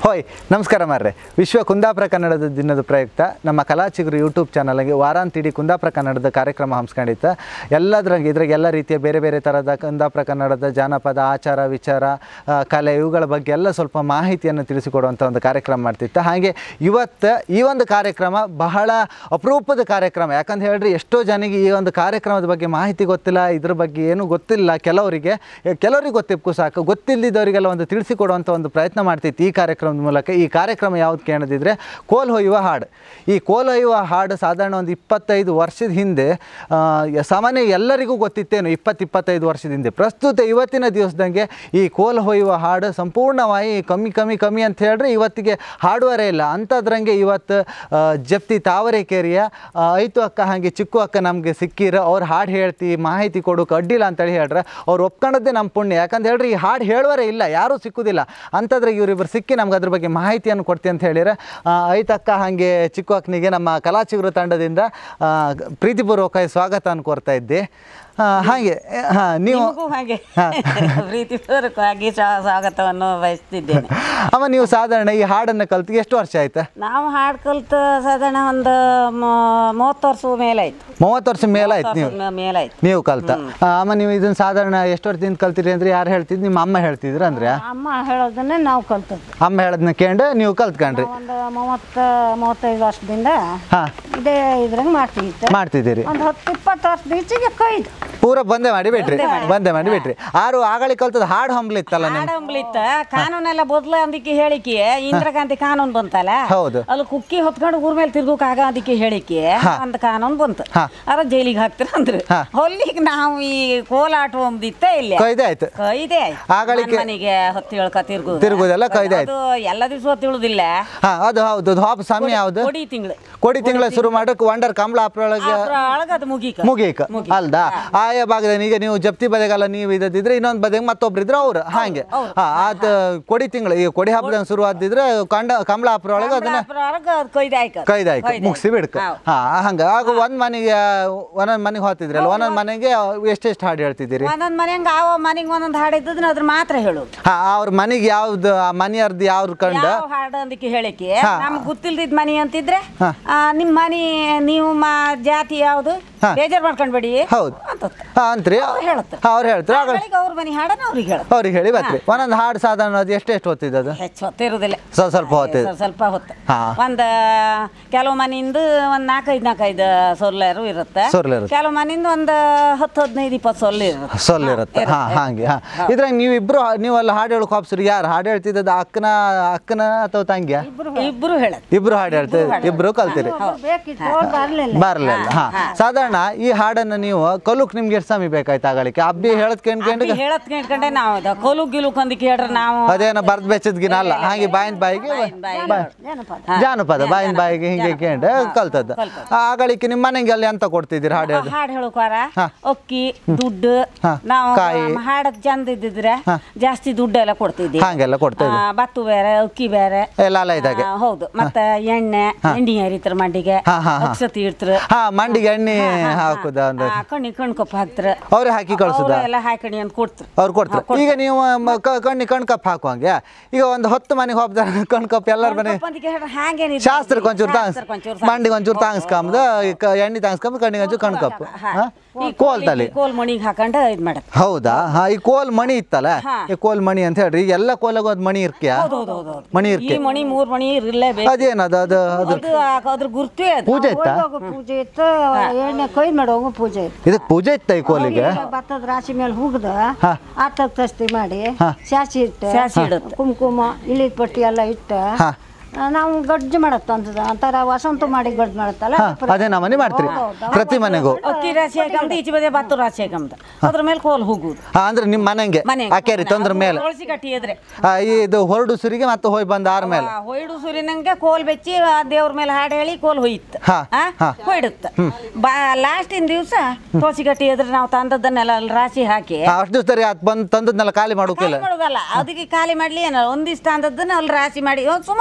ಹೋಯ್ ನಮಸ್ಕಾರ ಮಾರ್ರೆ ವಿಶ್ವ ಕುಂದಾಪುರ ಕನ್ನಡದ ದಿನದ ಪ್ರಯುಕ್ತ ನಮ್ಮ ಕಲಾ ಚಿಗುರು ಯೂಟ್ಯೂಬ್ ಚಾನಲ್ಗೆ ವಾರಾಂತಿಡಿ ಕುಂದಾಪುರ ಕನ್ನಡದ ಕಾರ್ಯಕ್ರಮ ಹಮ್ಸ್ಕೊಂಡಿತ್ತು ಎಲ್ಲದ್ರಾಗ ಇದ್ರಾಗ ಎಲ್ಲ ರೀತಿಯ ಬೇರೆ ಬೇರೆ ಥರದ ಕುಂದಾಪುರ ಕನ್ನಡದ ಜಾನಪದ ಆಚಾರ ವಿಚಾರ ಆ, ಕಲೆ ಇವುಗಳ ಬಗ್ಗೆ ಎಲ್ಲ ಸ್ವಲ್ಪ ಮಾಹಿತಿಯನ್ನು ತಿಳಿಸಿಕೊಡುವಂಥ ಒಂದು ಕಾರ್ಯಕ್ರಮ ಮಾಡ್ತಿತ್ತು ಹಾಗೆ ಇವತ್ತು ಈ ಒಂದು ಕಾರ್ಯಕ್ರಮ ಬಹಳ ಅಪರೂಪದ ಕಾರ್ಯಕ್ರಮ ಯಾಕಂತ ಹೇಳಿದ್ರೆ ಎಷ್ಟೋ ಜನಿಗೆ ಈ ಒಂದು ಕಾರ್ಯಕ್ರಮದ ಬಗ್ಗೆ ಮಾಹಿತಿ ಗೊತ್ತಿಲ್ಲ ಇದ್ರ ಬಗ್ಗೆ ಏನೂ ಗೊತ್ತಿಲ್ಲ ಕೆಲವರಿಗೆ ಕೆಲವರಿಗೆ ಗೊತ್ತಿಪ್ಪು ಸಾಕು ಗೊತ್ತಿಲ್ಲದವರಿಗೆಲ್ಲ ಒಂದು ತಿಳಿಸಿಕೊಡುವಂಥ ಒಂದು ಪ್ರಯತ್ನ ಮಾಡ್ತಿತ್ತು ಈ ಕಾರ್ಯಕ್ರಮದ ಮೂಲಕ ಈ ಕಾರ್ಯಕ್ರಮ ಯಾವ್ದು ಕೇಳದಿದ್ರೆ ಕೋಲ್ ಹೊಯ್ಯುವ ಹಾಡು ಈ ಕೋಲ್ ಹೊಯ್ಯುವ ಹಾಡು ಸಾಧಾರಣ ಒಂದು ಇಪ್ಪತ್ತೈದು ವರ್ಷದ ಹಿಂದೆ ಆ, ಯ- ಸಾಮಾನ್ಯ ಎಲ್ಲರಿಗೂ ಗೊತ್ತಿತ್ತೇನು ಇಪ್ಪತ್ತು ಇಪ್ಪತ್ತೈದು ವರ್ಷದ ಹಿಂದೆ ಪ್ರಸ್ತುತ ಇವತ್ತಿನ ದಿವಸದಂಗೆ ಈ ಕೋಲ್ ಹೊಯ್ಯುವ ಹಾಡು ಸಂಪೂರ್ಣವಾಗಿ ಕಮ್ಮಿ ಕಮ್ಮಿ ಕಮ್ಮಿ ಅಂತ ಹೇಳಿದ್ರೆ ಇವತ್ತಿಗೆ ಹಾಡುವರೇ ಇಲ್ಲ ಅಂಥದ್ರಂಗೆ ಇವತ್ತು ಆ, ಜಪ್ತಿ ತಾವರೆಕೆರೆಯ ಆ, ಐತು ಅಕ್ಕ ಹಾಗೆ ಚಿಕ್ಕು ಅಕ್ಕ ನಮಗೆ ಸಿಕ್ಕಿರ ಅವ್ರು ಹಾಡು ಹೇಳ್ತಿ ಮಾಹಿತಿ ಕೊಡೋಕೆ ಅಡ್ಡಿಲ್ಲ ಅಂತೇಳಿ ಹೇಳ್ರೆ ಅವ್ರು ಒಪ್ಕೊಂಡದ್ದೇ ನಮ್ಮ ಪುಣ್ಯ ಯಾಕಂತ ಹೇಳ್ರಿ ಈ ಹಾಡು ಹೇಳುವರೇ ಇಲ್ಲ ಯಾರೂ ಸಿಕ್ಕುದಿಲ್ಲ ಅಂಥದ್ರಾಗ ಇವರಿಬ್ಬರು ಸಿಕ್ಕಿ ನಮ್ಗೆ ಅದ್ರ ಬಗ್ಗೆ ಮಾಹಿತಿಯನ್ನು ಕೊಡ್ತಿ ಅಂತ ಹೇಳಿದ್ರೆ ಆ, ಐತಕ್ಕ ಹಾಗೆ ಚಿಕ್ಕು ಅಕ್ಕನಿಗೆ ನಮ್ಮ ಕಲಾಚಿಗುರು ತಂಡದಿಂದ ಆ, ಪ್ರೀತಿಪೂರ್ವಕವಾಗಿ ಸ್ವಾಗತ ಕೋರ್ತಾ ಇದ್ದೆ ಆ, ಹಾಗೆ ಹಾಂ ನೀವು ನಿಮಗೂ ಹಾಗೆ ಪ್ರೀತಿಪೂರ್ವಕವಾಗಿ ಸ್ವಾ- ಸ್ವಾಗತವನ್ನು ಬಯಸ್ತಿದ್ದೇನೆ ಅಮ್ಮ ನೀವು ಸಾಧಾರಣ ಈ ಹಾಡನ್ನು ಕಲ್ತು ಎಷ್ಟು ವರ್ಷ ಆಯ್ತಾ ನಾವು ಹಾಡು ಕಲ್ತು ಸಾಧಾರಣ ಒಂದು ಮ- ಮೂವತ್ತು ವರ್ಷ ಮೇಲಾಯ್ತು ಮೂವತ್ತು ವರ್ಷ ಮೇಲಾಯ್ತು ನೀವು ವರ್ಷ ಮೇಲಾಯ್ತು ನೀವು ಕಲ್ತ ಆ, ಅಮ್ಮ ನೀವು ಇದನ್ನ ಸಾಧಾರಣ ಎಷ್ಟು ವರ್ಷದಿಂದ ಕಲ್ತಿರಿ ಅಂದ್ರೆ ಯಾರು ಹೇಳ್ತಿದ್ರು ನಿಮ್ಮ ಅಮ್ಮ ಹೇಳ್ತಿದ್ರು ಅಂದ್ರೆ ಅಮ್ಮ ಹೇಳೋದನ್ನೇ ನಾವು ಕಲ್ತದ್ದು ಅಮ್ಮ ಹೇಳೋದನ್ನ ಕೇಂಡು ನೀವು ಕಲ್ತ್ಕೊಂಡ್ರಿ ಒಂದು ಮೂವತ್ತು ಮೂವತ್ತೈದು ವರ್ಷದಿಂದ ಹಾ ಇದೇ ಇದ್ರಂಗೆ ಮಾಡ್ತಿತ್ತು ಮಾಡ್ತಿದ್ದೀರಿ ಒಂದು ಹತ್ತು ಇಪ್ಪತ್ತು ವರ್ಷದ ಈಚೆಗೆ ಕೊಯ್ದು ಪೂರ ಬಂದೆ ಮಾಡಿ ಬಿಟ್ರಿ ಬಂದೆ ಮಾಡಿ ಬಿಟ್ರಿ ಆರು ಆಗಳ ಕಲ್ತದ ಹಾಡು ಹಂಬ್ಲಿತ್ತಲ್ಲ ನಿಮ್ ಹಾಡಂಬ್ಲಿತ್ತ ಕಾನೂನೆಲ್ಲ ಬದಲ ಅಂದಿಕ್ಕೆ ಹೇಳಿಕೆ ಇಂದಿರಾ ಗಾಂಧಿ ಕಾನೂನು ಬಂತಲ್ಲ ಹೌದು. ಅಲ್ಲಿ ಕುಕ್ಕಿ ಹೊತ್ಕೊಂಡು ಊರ್ ಮೇಲೆ ತಿರ್ಗೋಕ್ ಆಗ ಅದಕ್ಕೆ ಹೇಳಿಕೆ ಒಂದು ಕಾನೂನು ಬಂತು ಹಾ. ಅದ ಜೈಲಿಗೆ ಹಾಕ್ತಿರ ಅಂದ್ರು ಹಾ. ಹೊಲ್ಲಿಗೆ ನಾವು ಈ ಕೋಲಾಟ ಒಂದಿತ್ತ ಇಲ್ಲ ಕೈದೆ ಆಯ್ತು ಕೈದೆ ಆಗಳಿಕೆ- ಮನೆಗೆ ಹೊತ್ತು ಹೇಳ್ಕ ತಿರ್ಗುದು ತಿರುಗುದೆಲ್ಲ ಕೈದೆ ಆಯ್ತು ಅದು ಎಲ್ಲ ದಿವಸ ತಿಳುದಿಲ್ಲ ಹಾ ಅದು ಹೌದು ಅದು ಹಾಪ್ ಸಮಯ ಯಾವ್ದು ಕೊಡಿ ತಿಂಗಳು ಕೊಡಿ ತಿಂಗಳ ಶುರು ಮಾಡಕ್ ವಂಡರ್ ಕಮಲ ಅಪ್ರೊಳಗೆ ಅದ್ರೊಳಗ ಅದು ಮುಗೀಕ ಮುಗೀಕ ಅಲ್ದಾ ಆಯಾ ಭಾಗದಲ್ಲಿ ಈಗ ನೀವು ಜಪ್ತಿ ಬದೆಗೆಲ್ಲ ನೀವು ಇದ್ದಿದ್ರೆ ಇನ್ನೊಂದು ಬದೆಗೆ ಮತ್ತೊಬ್ರು ಇದ್ರೆ ಅವ್ರು ಹಾಗೆ ಹಾ ಆತ ಕೊಡಿ ತಿಂಗಳು ಈಗ ಕೊಡಿ ಹಬ್ಬದಂಗ ಶುರು ಆದಿದ್ರೆ ಕಂಡ ಕಮಲ ಅಪ್ರೊಳಗೆ ಅದನ್ನ ಅದ್ರೊಳಗ ಅದು ಕೊಯ್ದು ಆಯ್ಕ ಕೈದಾಯ್ತು ಮುಗಿಸಿ ಬಿಡ್ಕ ಹಾ ಹಂಗ ಆಗ ಒಂದ್ ಮನೆಗೆ ಒಂದೊಂದ್ ಮನೆಗೆ ಹೋಗ್ತಿದ್ರಲ್ಲ ಒಂದೊಂದ್ ಮನೆಗೆ ಎಷ್ಟೆಷ್ಟು ಹಾಡು ಹೇಳ್ತಿದ್ದೀರಿ ಒಂದೊಂದ್ ಮನೆಯಂಗ ಆ ಮನೆಗೆ ಒಂದೊಂದು ಹಾಡು ಇದ್ದದನ್ನ ಅದ್ರ ಮಾತ್ರ ಹೇಳೋದು ಹಾ ಅವ್ರ ಮನೆಗೆ ಯಾವ್ದು ಆ ಮನೆಯರ್ದು ಯಾವ್ದು ಕಂಡ ಯಾವ ಹಾಡು ಅಂದಕ್ಕೆ ಹೇಳಿಕೆ ಹಾ. ನಮ್ಗೆ ಗೊತ್ತಿಲ್ದಿದ್ ಮನಿ ಅಂತಿದ್ರೆ ಹಾ. ಆ, ನಿಮ್ ಮನಿ ನೀವು ಮಾ ಜಾತಿ ಯಾವ್ದು ಹಾ. ಬೇಜಾರ್ ಮಾಡ್ಕೊಂಡ್ಬೇಡಿ ಹೌದು ಅಂತ ಹಾ ಅಂತ್ರಿ ಅವ್ರು ಹೇಳುತ್ತೆ. ಹಾ, ಅವ್ರು ಹೇಳ್ತಾರೆ ಆಗ ಅವ್ರ ಮನಿ ಹಾಡನ್ನ ಅವ್ರಿಗೆ ಹೇಳ ಅವ್ರಿಗೆ ಹೇಳಿ ಬತ್ರಿ ಒಂದೊಂದು ಹಾಡು ಸಾಧಾರಣ ಅದು ಎಷ್ಟೆಷ್ಟು ಹೊತ್ತಿದ್ದು ಅದು ಹೆಚ್ಚು ಹೊತ್ತಿರುದಿಲ್ಲ ಸ್ವಲ್ಪ ಸ್ವಲ್ಪ ಹೊತ್ತಿದ್ದು ಸ್ವಲ್ಪ ಸ್ವಲ್ಪ ಹೊತ್ತು ಹಾ. ಒಂದ್ ಕೆಲವು ಮನೆಯಿಂದ ಒಂದ್ ನಾಲ್ಕೈದು ನಾಲ್ಕೈದು ಸೊಲ್ಲಾರು ಇರುತ್ತೆ ಸೊರ್ಲು ಇರುತ್ತೆ. ಕೆಲವು ಮನೆಯಿಂದ ಒಂದ್ ಹತ್ತು ಹದಿನೈದು ಇಪ್ಪತ್ತು ಸೊಲ್ಲು ಇರುತ್ತೆ ಸೊಲ್ ಇರುತ್ತೆ ಹಾ ಹಾಗೆ ಹಾ ಇದ್ರಾಗ ನೀವು ಇಬ್ರು ನೀವೆಲ್ಲ ಹಾಡು ಹೇಳಕ್ ಹಾಪ್ಸ್ರಿ ಯಾರು ಹಾಡು ಹೇಳ್ತಿದ್ದದ್ದು ಅಕ್ಕನ ಅಕ್ಕನ ಅಥವಾ ತಂಗಿಯ ಇಬ್ರು ಹೇಳತ್ ಇಬ್ರು ಹಾಡು ಹೇಳ್ತೀರಿ ಇಬ್ರು ಕಲ್ತೀರಿ ಬರಲಿಲ್ಲ ಹಾ ಸಾಧಾರಣ ಈ ಹಾಡನ್ನ ನೀವು ಕಲುಕ್ ನಿಮ್ಗೆ ಎಷ್ಟು ಸಮಯ ಬೇಕಾಯ್ತು ಆಗಳಿಕೆ ಅಬ್ಬಿ ಹೇಳದ್ ಕೇಳ್ಕೊಂಡು ಹೇಳತ್ ಕೇಳ್ಕೊಂಡೆ ನಾವು ಅದು ಕೊಲು ಗಿಲು ಕಂದಿಕ್ಕೆ ಹೇಳ್ರಿ ನಾವು ಅದೇನೋ ಬರ್ದ್ ಬೆಚ್ಚದ್ಗಿನ ಅಲ್ಲ ಹಾಗೆ ಬಾಯಿನ ಬಾಯಿಗೆ ಬಾ- ಜಾನಪದ ಬಾಯಿನ ಬಾಯಿಗೆ ಹಿಂಗೆ ಕೇಂಡು ಕಲ್ತದ್ದು ಆಗಳಿಕೆ ನಿಮ್ಮ ಮನೆಗೆ ಅಲ್ಲಿ ಅಂತ ಕೊಡ್ತಿದ್ದೀರಿ ಹಾಡು ಹೇಳಿ ಹಾಡು ಹೇಳೋಕಾರ ಹಾ. ಅಕ್ಕಿ ದುಡ್ಡು ಹಾ. ನಾವು ಕಾಯಿ. ಹಾಡಕ್ ಚಂದ ಇದ್ದಿದ್ರೆ ಜಾಸ್ತಿ ದುಡ್ಡು ಎಲ್ಲ ಕೊಡ್ತಿದ್ವಿ ಹಾಗೆಲ್ಲ ಕೊಡ್ತಾ ಆ, ಭತ್ತು ಬೇರೆ ಅಕ್ಕಿ ಬೇರೆ ಎಲ್ಲ ಅಲ್ಲ ಇದಾಗೆ ಆ, ಹೌದು ಮತ್ತೆ ಎಣ್ಣೆ ಎಣ್ಣೆ ಹರಿತಾರ ಮಂಡಿಗೆ ಹಾ, ಹಾ, ಹಾ. ಅಕ್ಷತಿ ಇಡ್ತಾರ ಹಾ ಮಂಡಿಗೆ ಎಣ್ಣೆ ಹಾಕುದ ಅಂದ್ರೆ ಕಣ್ಣಿ ಕಣ್ ಕಪ್ಪು ಹಾಕ್ತಾರ ಅವ್ರೆ ಹಾಕಿ ಕಳ್ಸುದ ಎಲ್ಲ ಹಾಕಣಿ ಅಂತ ಕೊಡ್ತಾರ ಅವ್ರು ಕೊಡ್ತಾರೆ ಈಗ ನೀವು ಮ- ಕ- ಕಣ್ಣಿ ಕಣ್ ಕಪ್ ಹಾಕುವಂಗೆ ಈಗ ಒಂದು ಹತ್ತು ಮನೆಗೆ ಹೋಗ್ತಾರೆ ಕಣ್ ಕಪ್ ಎಲ್ಲರ ಮನೆ ಹಾಗೇನಿಲ್ಲ ಶಾಸ್ತ್ರಕ್ಕೆ ಒಂಚೂರು ತಾಂಗ್ಸ್ ಶಾಸ್ತ್ರಕ್ಕೆ ಒಂಚೂರು ಮಂಡಿಗೆ ಒಂಚೂರು ತಾಂಗ್ಸ್ಕೊಂಬುದು ಎಣ್ಣೆ ತಾಂಗ್ಸ್ಕೊಂಬುದು ಕಣ್ಣಿಗೆ ಒಂಚೂರು ಕಣ್ ಕಪ್ ಹಾ? ಈ ಕೋಲ್ತಲ್ಲಿ ಕೋಲ್ ಮಣಿಗೆ ಹಾಕೊಂಡು ಇದ್ ಮಾಡತ್ ಹೌದಾ ಹಾ ಈ ಕೋಲ್ ಮಣಿ ಇತ್ತಲ್ಲ ಹಾ. ಈ ಕೋಲ್ ಮಣಿ ಅಂತ ಹೇಳ್ರಿ ಈಗ ಎಲ್ಲ ಕೋಲಾಗ ಒಂದು ಮಣಿ ಇರ್ಕ್ಯಾ ಮಣಿ ಈ ಇರ್ಕೆ ಮಣಿ ಮೂರ್ ಮಣಿ ಇರ್ಲೇಬೇಕು ಅದೇನದು ಅದು ಅದು ಅದು ಆ- ಅದ್ರ ಗುರ್ತೇ ಅದು ಪೂಜೆ ಇತ್ತಾ ಪೂಜೆ ಇತ್ತು ಎಣ್ಣೆ ಕೊಯ್ದು ಮಾಡೋಂಗ ಪೂಜೆ ಇತ್ತು ಇದಕ್ಕೆ ಪೂಜೆ ಇತ್ತ ಈ ಕೋಲಿಗೆ ಭತ್ತದ ರಾಶಿ ಮೇಲೆ ಹುಗ್ದ ಹಾ. ಆಟಕ್ ತಸ್ತಿ ಮಾಡಿ ಹಾ. ಶಾಸಿ ಇಟ್ಟು ಶಾಸಿ ಇಡುತ್ತೆ. ಕುಂಕುಮ ಇಳಿದ ಪಟ್ಟಿ ಎಲ್ಲ ಇಟ್ಟು ಹಾ. ಆ, ನಾವು ಗಡ್ಜು ಮಾಡತ್ತ ಅಂತದ ಅಂತಾರ ವಸಂತ ಮಾಡಿ ಗಡ್ಜು ಮಾಡತ್ತಲ್ಲ ಹಾ ಅದೇ ನಮ್ಮ ಮನೆ ಮಾಡ್ತೀರಿ ಪ್ರತಿ ಮನೆಗೂ ಅಕ್ಕಿ ರಾಶಿ ಹಾಕಂಬ ಈಚೆ ಬದಿ ಭತ್ತು ರಾಶಿ ಹಾಕಂಬ ಅದ್ರ ಮೇಲೆ ಕೋಲ್ ಹೋಗುದು ಹಾ ಅಂದ್ರೆ ನಿಮ್ಮ ಮನೆಗೆ ಮನೆ ಹಾಕ್ಯಾರಿ ತೊಂದ್ರ ಮೇಲೆ ತುಳಸಿ ಕಟ್ಟಿ ಎದ್ರೆ ಆ, ಇದು ಹೊರಡು ಸುರಿಗೆ ಮತ್ತೆ ಹೋಗಿ ಬಂದ ಆರ ಮೇಲೆ ಹೊಯ್ಡು ಸೂರ್ಯನಂಗೆ ಕೋಲ್ ಬೆಚ್ಚಿ ಆ ದೇವ್ರ ಮೇಲೆ ಹಾಡು ಹೇಳಿ ಕೋಲ್ ಹೊಯ್ತು ಹಾ, ಹಾ. ಹೊಯ್ಡುತ್ತ ಬಾ ಲಾಸ್ಟಿನ ದಿವಸ ತುಳಸಿ ಕಟ್ಟಿ ಎದ್ರೆ ನಾವು ತಂದದ್ದನ್ನೆಲ್ಲ ಅಲ್ಲಿ ರಾಶಿ ಹಾಕಿ ಆ, ಅಷ್ಟು ದಿವಸ ಅದು ಬಂದು ತಂದದ್ನೆಲ್ಲ ಖಾಲಿ ಮಾಡೋಕಿಲ್ಲ ಖಾಲಿ ಮಾಡೋದಲ್ಲ ಅದಕ್ಕೆ ಖಾಲಿ ಮಾಡ್ಲಿ ಏನಲ್ಲ ಒಂದಿಷ್ಟ ಅಂದದ್ದನ್ನ ಅಲ್ಲಿ ರಾಶಿ ಮಾಡಿ ಒಂದ್ ಸುಮಾರು ಹತ್ತಲ್ಲ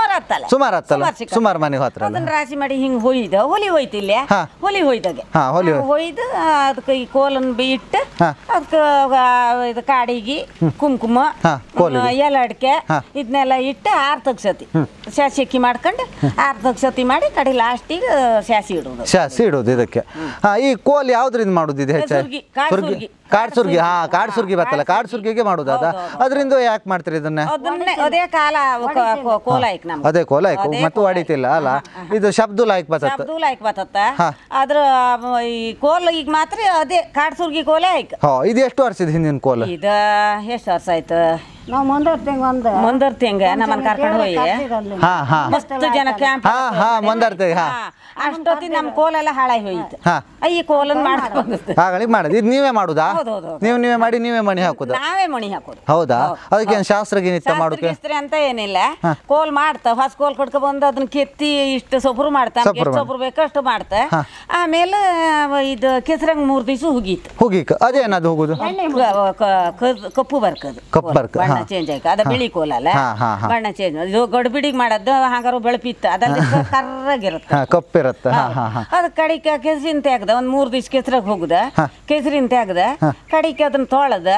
ಸುಮಾರು ಹತ್ತಲ್ಲ ಸುಮಾರ್ ಸಿಕ್ಕತ್ತೆ. ಸುಮಾರು ಮನೆಗೆ ಹತ್ರಲ್ಲ ಅದನ್ನ ರಾಶಿ ಮಾಡಿ ಹಿಂಗ್ ಹೊಯ್ದ ಹೊಲಿ ಹೋಯ್ತು ಇಲ್ಲಿ ಹಾ. ಹೊಲಿ ಹೋಯ್ದಾಗೆ ಹಾ, ಹೊಲಿ ಹೋಯ್- ಹೊಯ್ದು ಅದಕ್ಕೆ ಈ ಕೋಲನ್ ಬಿಟ್ಟು ಹಾ. ಅದಕ್ಕೆ ಇದು ಕಾಡಿಗೆ ಕುಂಕುಮ ಹಾ, ಕೋಲಿಗೆ. ಎಲೆ ಅಡಿಕೆ ಹಾ. ಇದನ್ನೆಲ್ಲ ಇಟ್ಟು ಆರು ತಗ್ಸತಿ ಶಾಸಿ ಅಕ್ಕಿ ಮಾಡ್ಕೊಂಡು ಆರು ತಗ್ಸತಿ ಮಾಡಿ ಕಡೆ ಲಾಸ್ಟಿಗೆ ಶಾಸಿ ಇಡೋದು ಶಾಸಿ ಇಡೋದು ಇದಕ್ಕೆ ಹಾ ಈ ಕೋಲ್ ಯಾವ್ದ್ರಿಂದ ಮಾಡುದು ಇದು ಹೆಚ್ಚಾಗಿ ಸುರ್ಗಿ, ಕಾಡ್ ಸುರ್ಗಿ. ಕಾಡ್ ಸುರ್ಗಿ ಹಾ ಕಾಡ್ ಸುರ್ಗಿ ಬತ್ತಲ್ಲ ಕಾಡ್ ಸುರ್ಗಿಗೆ ಮಾಡುದು ಅದ ಅದರಿಂದ ಯಾಕೆ ಮಾಡ್ತೀರಿ ಇದನ್ನ ಅದನ್ನೇ ಅದೇ ಕಾಲ ಕ- ಕ- ಕೋಲ ಆಯ್ತು ನಮ್ಗೆ ಅದೇ ಕೋಲ ಆಯ್ತು ಅದೇ ಮತ್ತು ಕೋಲ ಹೊಡಿತಿಲ್ಲ ಅಲ್ಲ ಇದು ಶಬ್ದ ಲಾಯ್ಕ್ ಬತ್ತತ್ತ ಶಬ್ದು ಲಾಯ್ಕ್ ಬತ್ತತ್ತ ಹಾ. ಆದ್ರ ಈ ಕೋಲ್ ಈಗ ಮಾತ್ರ ಅದೇ ಕಾಡ್ ಸುರ್ಗಿ ಕೋಲೆ ಆಯ್ಕ ಹಾ ಇದು ಎಷ್ಟು ವರ್ಷದ ಹಿಂದಿನ ಕೋಲ ಇದ ಎಷ್ಟು ವರ್ಷ ಆಯ್ತು ನಾವು ಮುಂದರ್ತಿಂಗ್ ಒಂದು ಮುಂದರ್ತಿ ಹೆಂಗ ನಮ್ಮನ್ ಕರ್ಕೊಂಡು ಹೋಗಿ ಹಾ ಹಾ ಮಸ್ತ್ ಜನ ಕ್ಯಾಂಪ್ ಹಾ ಹಾ ಮುಂದರ್ತಿ ಹಾ ಅಷ್ಟೊತ್ತಿ ನಮ್ ಕೋಲೆಲ್ಲ ಹಾಳಾಗಿ ಹೋಯ್ತು ಹಾ. ಈ ಕೋಲನ್ ಮಾಡ್ಕೊಂಡು ಹಾಗಳಿಗೆ ಮಾಡೋದು ಇದು ನೀವೇ ಮಾಡುದಾ ಹೌದು, ಹೌದು, ಹೌದು. ನೀವು ನೀವೇ ಮಾಡಿ ನೀವೇ ಮಣಿ ಹಾಕುದಾ ನಾವೇ ಮಣಿ ಹಾಕೋದು ಹೌದಾ ಅದಕ್ಕೆ ಏನು ಶಾಸ್ತ್ರ ಗೀನಿತ್ತ ಮಾಡೋಕೆ ಶಾಸ್ತ್ರಗಿಸ್ತ್ರಿ ಅಂತ ಏನಿಲ್ಲ ಕೋಲ್ ಮಾಡ್ತ ಹೊಸ ಕೋಲ್ ಕೊಟ್ಕೊ ಬಂದು ಅದನ್ನ ಕೆತ್ತಿ ಇಷ್ಟು ಸೊಬ್ರು ಮಾಡ್ತಾ ಸೊಬ್ರು ಎಷ್ಟು ಮಾಡ್- ಸೊಬ್ರು ಬೇಕೋ ಅಷ್ಟು ಮಾಡ್ತ ಆಮೇಲೆ ಇದು ಕೆಸರಂಗ್ ಮೂರ್ ದಿವಸ ಹುಗೀತು ಹೋಗಿಕ ಅದೇನದು ಹೋಗುದು ಕ- ಕ- ಕ- ಕಪ್ಪು ಬರ್ಕದು ಕಪ್ಪು ಕೋಲ್. ಬರ್ಕ, ಬಣ್ಣ ಹಾ. ಚೇಂಜ್ ಆಯ್ತು ಅದ ಬಿಳಿ ಕೋಲ್ ಅಲ್ಲ ಹಾ, ಹಾ, ಹಾ. ಬಣ್ಣ ಚೇಂಜ್ ಇದು ಗಡ್ಬಿಡಿಗೆ ಮಾಡದ್ದು ಹಂಗಾರು ಬೆಳಪಿತ್ತು ಅದಲ್ಲಿ ಕರ್ರಾಗಿರುತ್ತೆ ಹಾ ಕಪ್ಪಿರತ್ತ ಹಾ ಹಾ ಹಾ ಅದ ಕಡಿಕ ಕೆಸರಿನ ತೆಗ್ದ ಒಂದ್ ಮೂರ್ ದಿವ್ಸ ಕೆಸರಾಗ ಹೋಗುದ ಕೆಸರಿನ ತೆಗ್ದ ಕಡಿಕೆ ಅದನ್ನ ತೊಳೆದ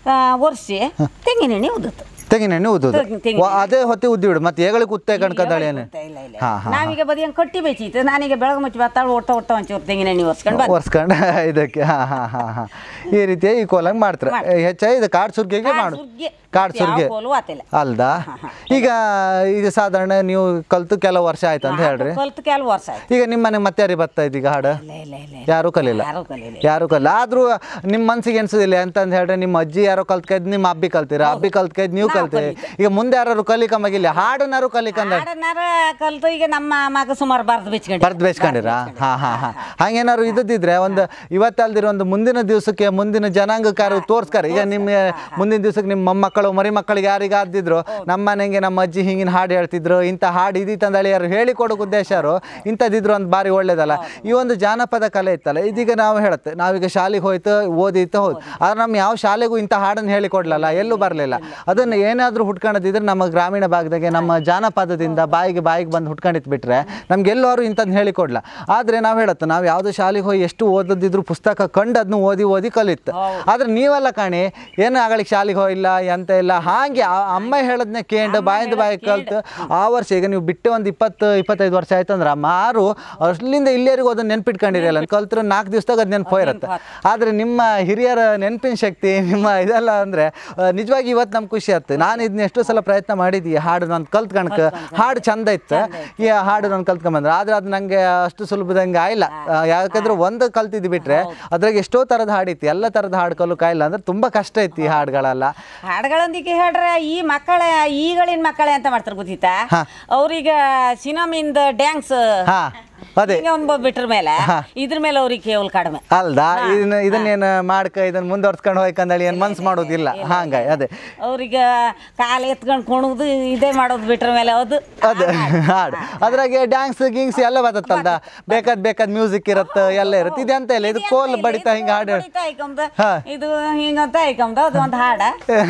ಒರ್ಸಿ ತೆಂಗಿನ ಎಣ್ಣೆ ಉದತ್ತು ತೆಂಗಿನೆಣ್ಣೆ ಉದ್ದುದು ತೆಂಗಿನ- ತೆಂಗಿನ ವ- ಅದೇ ಹೊತ್ತಿ ಉದ್ದಿ ಬಿಡು ಮತ್ತೆ ಏಗಳಿಗೆ ಉತ್ತೆ ಕಣ್ಕದಾಳೆ ಏನು ಇಲ್ಲ ಇಲ್ಲ ಹಾ ಹಾ ನಾವೀಗ ಬದಿಯಂಗ್ ಕಟ್ಟಿ ಬೇಚಿತ್ತು ನಾನೀಗ ಬೆಳಗ್ಗೆ ಮುಚ್ಚಿ ಬತ್ತಾಳ ಒಟ್ಟ ಒಟ್ಟ ಒಂಚೂರು ತೆಂಗಿನ ಎಣ್ಣೆ ಒರ್ಸ್ಕೊಂಡು ಬಂದೆ ಒರ್ಸ್ಕೊಂಡು ಇದಕ್ಕೆ ಹಾ ಹಾ ಹಾ ಹಾ ಈ ರೀತಿ ಈ ಕೋಲಂಗ್ ಮಾಡ್ತಾರೆ ಮಾಡ್ತಾರೆ. ಹೆಚ್ಚಾಗಿ ಇದು ಕಾಡ್ ಸುರ್ಗಿಗೆ ಕಾಡ್ ಮಾಡು ಸುರ್ಗಿ. ಕಾಡ್ ಯಾವ ಸುರ್ಗಿ ಕೋಲು ಆತಿಲ್ಲ. ಅಲ್ದಾ ಈಗ ಈಗ ಸಾಧಾರಣ ನೀವು ಕಲ್ತು ಕೆಲವು ವರ್ಷ ಆಯ್ತು ಅಂತ ಹೇಳ್ರಿ ಕಲ್ತು ಕೆಲವು ವರ್ಷ ಆಯ್ತು ಈಗ ನಿಮ್ಮ ಮನೆಗೆ ಮತ್ತೆ ಯಾರಿಗೆ ಬರ್ತಾ ಇದ್ದೀಗ ಹಾಡು ಇಲ್ಲ ಇಲ್ಲ ಇಲ್ಲ ಇಲ್ಲ. ಯಾರು ಕಲಿಲ್ಲ ಯಾರೂ ಕಲೀಲಿ ಯಾರು ಕಲಿಲ್ಲ ಆದ್ರೂ ನಿಮ್ಮ ಮನ್ಸಿಗೆ ಎನ್ಸೋದಿಲ್ಲ ಅಂತಂದು ಹೇಳ್ರಿ ನಿಮ್ಮ ಅಜ್ಜಿ ಯಾರೋ ಕಲ್ತ್ಕೈದ್ ನಿಮ್ಮ ಅಬ್ಬಿ ಕಲ್ತೀರ ಅಬ್ಬಿ ಕಲ್ತ್ಕೈದ್ ನೀವು ಕಲ್ತೀರಿ ಈಗ ಮುಂದೆ ಯಾರು ಕಲಿಕಂಬಾಗಿಲ್ಲ ಹಾಡನಾರು ಕಲಿಕಂದ ಹಾಡನ್ನಾರ ಕಲ್ತು ಈಗ ನಮ್ಮ ಮಗ ಸುಮಾರು ಬರ್ದು ಬಿಚ್ಕೊಂಡು ಬರ್ದು ಬೇಸ್ಕೊಂಡಿರಾ ಹಾ ಹಾ ಹಾ ಹಂಗೇನಾರು ಇದ್ದದಿದ್ರೆ ಒಂದು ಇವತ್ತಲ್ದಿರ ಒಂದು ಮುಂದಿನ ದಿವಸಕ್ಕೆ ಮುಂದಿನ ಜನಾಂಗಕ್ಕಾರು ತೋರ್ಸ್ಕಾರ ಈಗ ನಿಮ್ಮ ಮುಂದಿನ ದಿವಸಕ್ಕೆ ನಿಮ್ಮ ಮೊಮ್ಮಕ್ಕಳು ಮರಿ ಮಕ್ಕಳಿಗೆ ಯಾರಿಗೆ ಆದಿದ್ರು ನಮ್ಮ ಮನೆಗೆ ನಮ್ಮ ಅಜ್ಜಿ ಹಿಂಗಿನ ಹಾಡು ಹೇಳ್ತಿದ್ರು ಇಂಥ ಹಾಡು ಇದಿತ್ತು ಅಂದೇಳಿ ಯಾರು ಹೇಳಿಕೊಡೋ ಉದ್ದೇಶರು ಇಂಥದ್ದಿದ್ರು ಒಂದು ಬಾರಿ ಒಳ್ಳೇದಲ್ಲ ಈ ಒಂದು ಜಾನಪದ ಕಲೆ ಇತ್ತಲ್ಲ ಇದೀಗ ನಾವು ಹೇಳುತ್ತೆ ನಾವೀಗ ಶಾಲೆಗೆ ಹೋಯ್ತು ಓದಿತ್ತು ಹೌದು ಆದ್ರೆ ನಮ್ಮ ಯಾವ ಶಾಲೆಗೂ ಇಂಥ ಹಾಡನ್ನು ಹೇಳಿಕೊಡ್ಲಲ್ಲ ಎಲ್ಲೂ ಬರಲಿಲ್ಲ ಅದನ್ನು ಏನಾದರೂ ಹುಟ್ಕೊಳ್ಳೋದಿದ್ರೆ ನಮ್ಮ ಗ್ರಾಮೀಣ ಭಾಗದಾಗೆ ನಮ್ಮ ಜಾನಪದದಿಂದ ಬಾಯಿಗೆ ಬಾಯಿಗೆ ಬಂದು ಹುಟ್ಕೊಂಡಿತ್ತು ಬಿಟ್ರೆ ನಮ್ಗೆ ಎಲ್ಲರೂ ಇಂಥದ್ದು ಹೇಳಿಕೊಡ್ಲ ಆದರೆ ನಾವು ಹೇಳುತ್ತೆ ನಾವು ಯಾವುದೋ ಶಾಲೆಗೆ ಹೋಗಿ ಎಷ್ಟು ಓದದಿದ್ರು ಪುಸ್ತಕ ಕಂಡು ಅದನ್ನ ಓದಿ ಓದಿ ಕಲಿತ್ತು ಆದ್ರೆ ನೀವೆಲ್ಲ ಕಾಣಿ ಏನು ಆಗಲಿಕ್ಕೆ ಶಾಲೆಗೆ ಹೋಗಿಲ್ಲ ಎಂತ ಇಲ್ಲ ಹಾಗೆ ಆ ಅಮ್ಮ ಹೇಳದ್ನೇ ಕೇಂಡು ಬಾಯಿಂದ ಬಾಯಿ ಕಲ್ತು ಆ ವರ್ಷ ಈಗ ನೀವು ಬಿಟ್ಟು ಒಂದು ಇಪ್ಪತ್ತು ಇಪ್ಪತ್ತೈದು ವರ್ಷ ಆಯ್ತು ಅಂದ್ರೆ ಅಮ್ಮ ಆರು ಅಲ್ಲಿಂದ ಇಲ್ಲಿವರೆಗೂ ಅದನ್ನ ನೆನ್ಪಿಟ್ಕೊಂಡಿರಲ್ಲ ಕಲ್ತ್ರೆ ನಾಲ್ಕು ದಿವಸದಾಗ ಅದು ನೆನಪು ಇರುತ್ತೆ ಆದರೆ ನಿಮ್ಮ ಹಿರಿಯರ ನೆನಪಿನ ಶಕ್ತಿ ನಿಮ್ಮ ಇದೆಲ್ಲ ಅಂದರೆ ನಿಜವಾಗಿ ಇವತ್ತು ನಮ್ಗೆ ಖುಷಿ ಆಯ್ತು ನಾನು ಇದನ್ನ ಎಷ್ಟೋ ಸಲ ಪ್ರಯತ್ನ ಮಾಡಿದ್ವಿ ಹಾಡು ನಾನು ಕಲ್ತ್ ಕಣ್ಕ ಹಾಡು ಚಂದ ಇತ್ತು ಈ ಹಾಡು ನಾನು ಕಲ್ತ್ಕೊಂಬಂದ್ರೆ ಆದರೆ ಅದು ನನಗೆ ಅಷ್ಟು ಸುಲಭದಂಗೆ ಆಯಿಲ್ಲ ಯಾಕಂದ್ರೆ ಒಂದು ಕಲ್ತಿದ್ದು ಬಿಟ್ರೆ ಅದ್ರಾಗ ಎಷ್ಟೋ ಥರದ ಹಾಡಿತ್ತು ಎಲ್ಲ ಥರದ ಹಾಡು ಕಲಿಕಾಯಿಲ್ಲ ಅಂದ್ರೆ ತುಂಬ ಕಷ್ಟ ಇತ್ತು ಈ ಹಾಡುಗಳೆಲ್ಲ ಹಾಡುಗಳೊಂದಿಗೆ ಹೇಳ್ರೆ ಈ ಮಕ್ಕಳ ಈಗಳಿನ ಮಕ್ಕಳೇ ಅಂತ ಮಾಡ್ತಾರೆ ಗೊತ್ತಿತ್ತಾ ಹಾ. ಅವ್ರೀಗ ಸಿನಿಮಿಂದ ಡ್ಯಾನ್ಸ್ ಹಾ ಅದೇ ಒಂದು ಬಿಟ್ರ ಮೇಲೆ ಇದ್ರ ಮೇಲೆ ಅವ್ರಿಗೆ ಕೇವಲ ಕಡಿಮೆ ಅಲ್ದಾ ಇದನ್ನ ಇದನ್ನೇನು ಮಾಡ್ಕ ಇದನ್ನ ಮುಂದುವರ್ಸ್ಕೊಂಡು ಹೋಯ್ಕಂದಳಿ ಏನು ಮನ್ಸು ಮಾಡೋದಿಲ್ಲ ಹಂಗೆ ಅದೇ ಅವ್ರಿಗೆ ಕಾಲು ಎತ್ಕೊಂಡು ಕುಣುದು ಇದೇ ಮಾಡೋದು ಬಿಟ್ರ ಮೇಲೆ ಅದು ಅದೇ ಹಾಡು ಅದ್ರಾಗೆ ಡ್ಯಾನ್ಸ್ ಗಿಂಗ್ಸ್ ಎಲ್ಲ ಬರ್ತಲ್ದ ಬೇಕಾದ್ ಬೇಕಾದ್ ಮ್ಯೂಸಿಕ್ ಇರತ್ತೆ ಎಲ್ಲ ಇರುತ್ತೆ ಇದೆ ಅಂತ ಇಲ್ಲ ಇದು ಕೋಲ್ ಬಡಿತಾ ಹಿಂಗೆ ಹಾಡು ಬಡಿತಾ ಐಕಂದ ಹಾ. ಇದು ಹಿಂಗಂತ ಐಕಂದ ಅದು ಒಂದು ಹಾಡ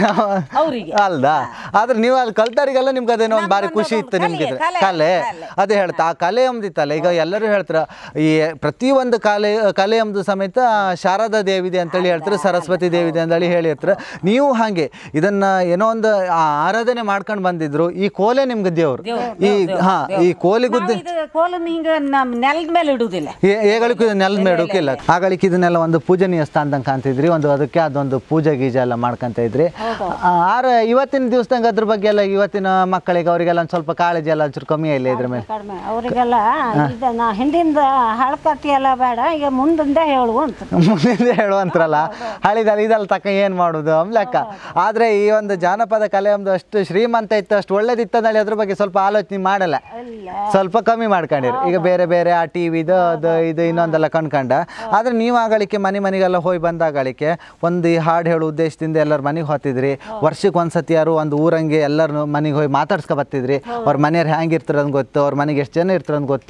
ಅವ್ರಿಗೆ ಅಲ್ದಾ ಆದ್ರೆ ನೀವು ಅಲ್ಲಿ ಕಲ್ತಾರಿಗೆಲ್ಲ ನಿಮ್ಗೆ ಅದೇನೋ ಒಂದು ಬಾರಿ ಖುಷಿ ಇತ್ತು ಕಲೆ, ನಿಮ್ಗೆ ಇದು. ಕಲೆ, ಕಲೆ ಕಲೆ. ಅದೇ ಹೇಳ್ತಾ ಆ ಕಲೆ ಎಂದಿತ್ತಲ್ಲ ಈಗ ಎಲ್ಲರೂ ಹೇಳ್ತಾರ ಈ ಪ್ರತಿಯೊಂದು ಕಲೆ ಕಲೆ ಎಂಬುದು ಸಮೇತ ಶಾರದಾ ದೇವಿದೆ ಅಂತೇಳಿ ಹೇಳ್ತಾರೆ ಸರಸ್ವತಿ ದೇವಿದೆ ಅಂತೇಳಿ ಹೇಳಿರ್ತಾರೆ ನೀವು ಹಾಗೆ ಇದನ್ನ ಏನೋ ಒಂದು ಆ ಆರಾಧನೆ ಮಾಡ್ಕೊಂಡು ಬಂದಿದ್ರು ಈ ಕೋಲೆ ನಿಮ್ಗೆ ದೇವ್ರು ಈ ಹಾ ಈ ಕೋಲಿಗುದ್ದೆ ನಾವು ಇದು ಕೋಲನ್ನ ಹಿಂಗ ನಮ್ ನೆಲದ ಮೇಲೆ ಇಡುದಿಲ್ಲ ಏಗಳಿಗೂ ನೆಲದ ಮೇಲೆ ಇಡೋಕಿಲ್ಲ ಆಗಳಿಕೆ ಇದನ್ನೆಲ್ಲ ಒಂದು ಪೂಜನೀಯ ಸ್ಥಾನದಂಗೆ ಕಾಣ್ತಿದ್ರಿ ಒಂದು ಅದಕ್ಕೆ ಅದೊಂದು ಪೂಜೆ ಗೀಜೆ ಎಲ್ಲ ಮಾಡ್ಕೊಂತ ಇದ್ರಿ ಆ, ಆರ ಇವತ್ತಿನ ದಿವಸದಂಗ ಅದ್ರ ಬಗ್ಗೆ ಎಲ್ಲ ಇವತ್ತಿನ ಮಕ್ಕಳಿಗೆ ಅವರಿಗೆಲ್ಲ ಒಂದು ಸ್ವಲ್ಪ ಕಾಳಜಿ ಎಲ್ಲ ಒಂಚೂರು ಕಮ್ಮಿ ಇಲ್ಲ ಇದ್ರ ಮೇಲೆ ಕಡಿಮೆ ಅವರಿಗೆಲ್ಲ ಇದು ನಾ ಹಿಂದಿಂದ ಹಳಕಟ್ಟಿ ಎಲ್ಲ ಬೇಡ ಈಗ ಮುಂದಿಂದ ಹೇಳು ಅಂತ ಮುಂದೆ ಹೇಳುವಂತ್ರಲ್ಲ ಹಳಿದಲ್ಲಿ ಇದೆಲ್ಲ ತಕ್ಕ ಏನು ಮಾಡೋದು ಲೆಕ್ಕ ಆದರೆ ಈ ಒಂದು ಜಾನಪದ ಕಲೆ ಒಂದು ಅಷ್ಟು ಶ್ರೀಮಂತ ಇತ್ತು ಅಷ್ಟು ಒಳ್ಳೇದಿತ್ತಂದೇಳಿ ಅದ್ರ ಬಗ್ಗೆ ಸ್ವಲ್ಪ ಆಲೋಚನೆ ಮಾಡಲ್ಲ ಇಲ್ಲ ಸ್ವಲ್ಪ ಕಮ್ಮಿ ಮಾಡ್ಕೊಂಡಿರಿ ಈಗ ಬೇರೆ ಬೇರೆ ಆ ಟಿ ವಿದು ಅದು ಇದು ಇನ್ನೊಂದೆಲ್ಲ ಕಣ್ಕಂಡ ಆದ್ರೆ ನೀವು ಆಗಳಿಕೆ ಮನೆ ಮನೆಗೆಲ್ಲ ಹೋಗಿ ಬಂದಾಗಳಿಕೆ ಒಂದು ಈ ಹಾಡು ಹೇಳೋ ಉದ್ದೇಶದಿಂದ ಎಲ್ಲರ ಮನೆಗೆ ಹೋಗ್ತಿದ್ರಿ ವರ್ಷಕ್ಕೆ ಒಂದ್ಸತಿ ಯಾರು ಒಂದು ಊರಂಗೆ ಎಲ್ಲರೂ ಮನೆಗೆ ಹೋಗಿ ಮಾತಾಡ್ಸ್ಕೊ ಬರ್ತಿದ್ರಿ ಅವ್ರ ಮನೆಯವ್ರು ಹೆಂಗೆ ಇರ್ತಾರ ಅಂತ ಗೊತ್ತು ಅವ್ರ ಮನೆಗೆ ಎಷ್ಟು ಜನ ಇರ್ತಾರ ಅಂತ ಗೊತ್ತು ಒಂದು ಊರಾಗ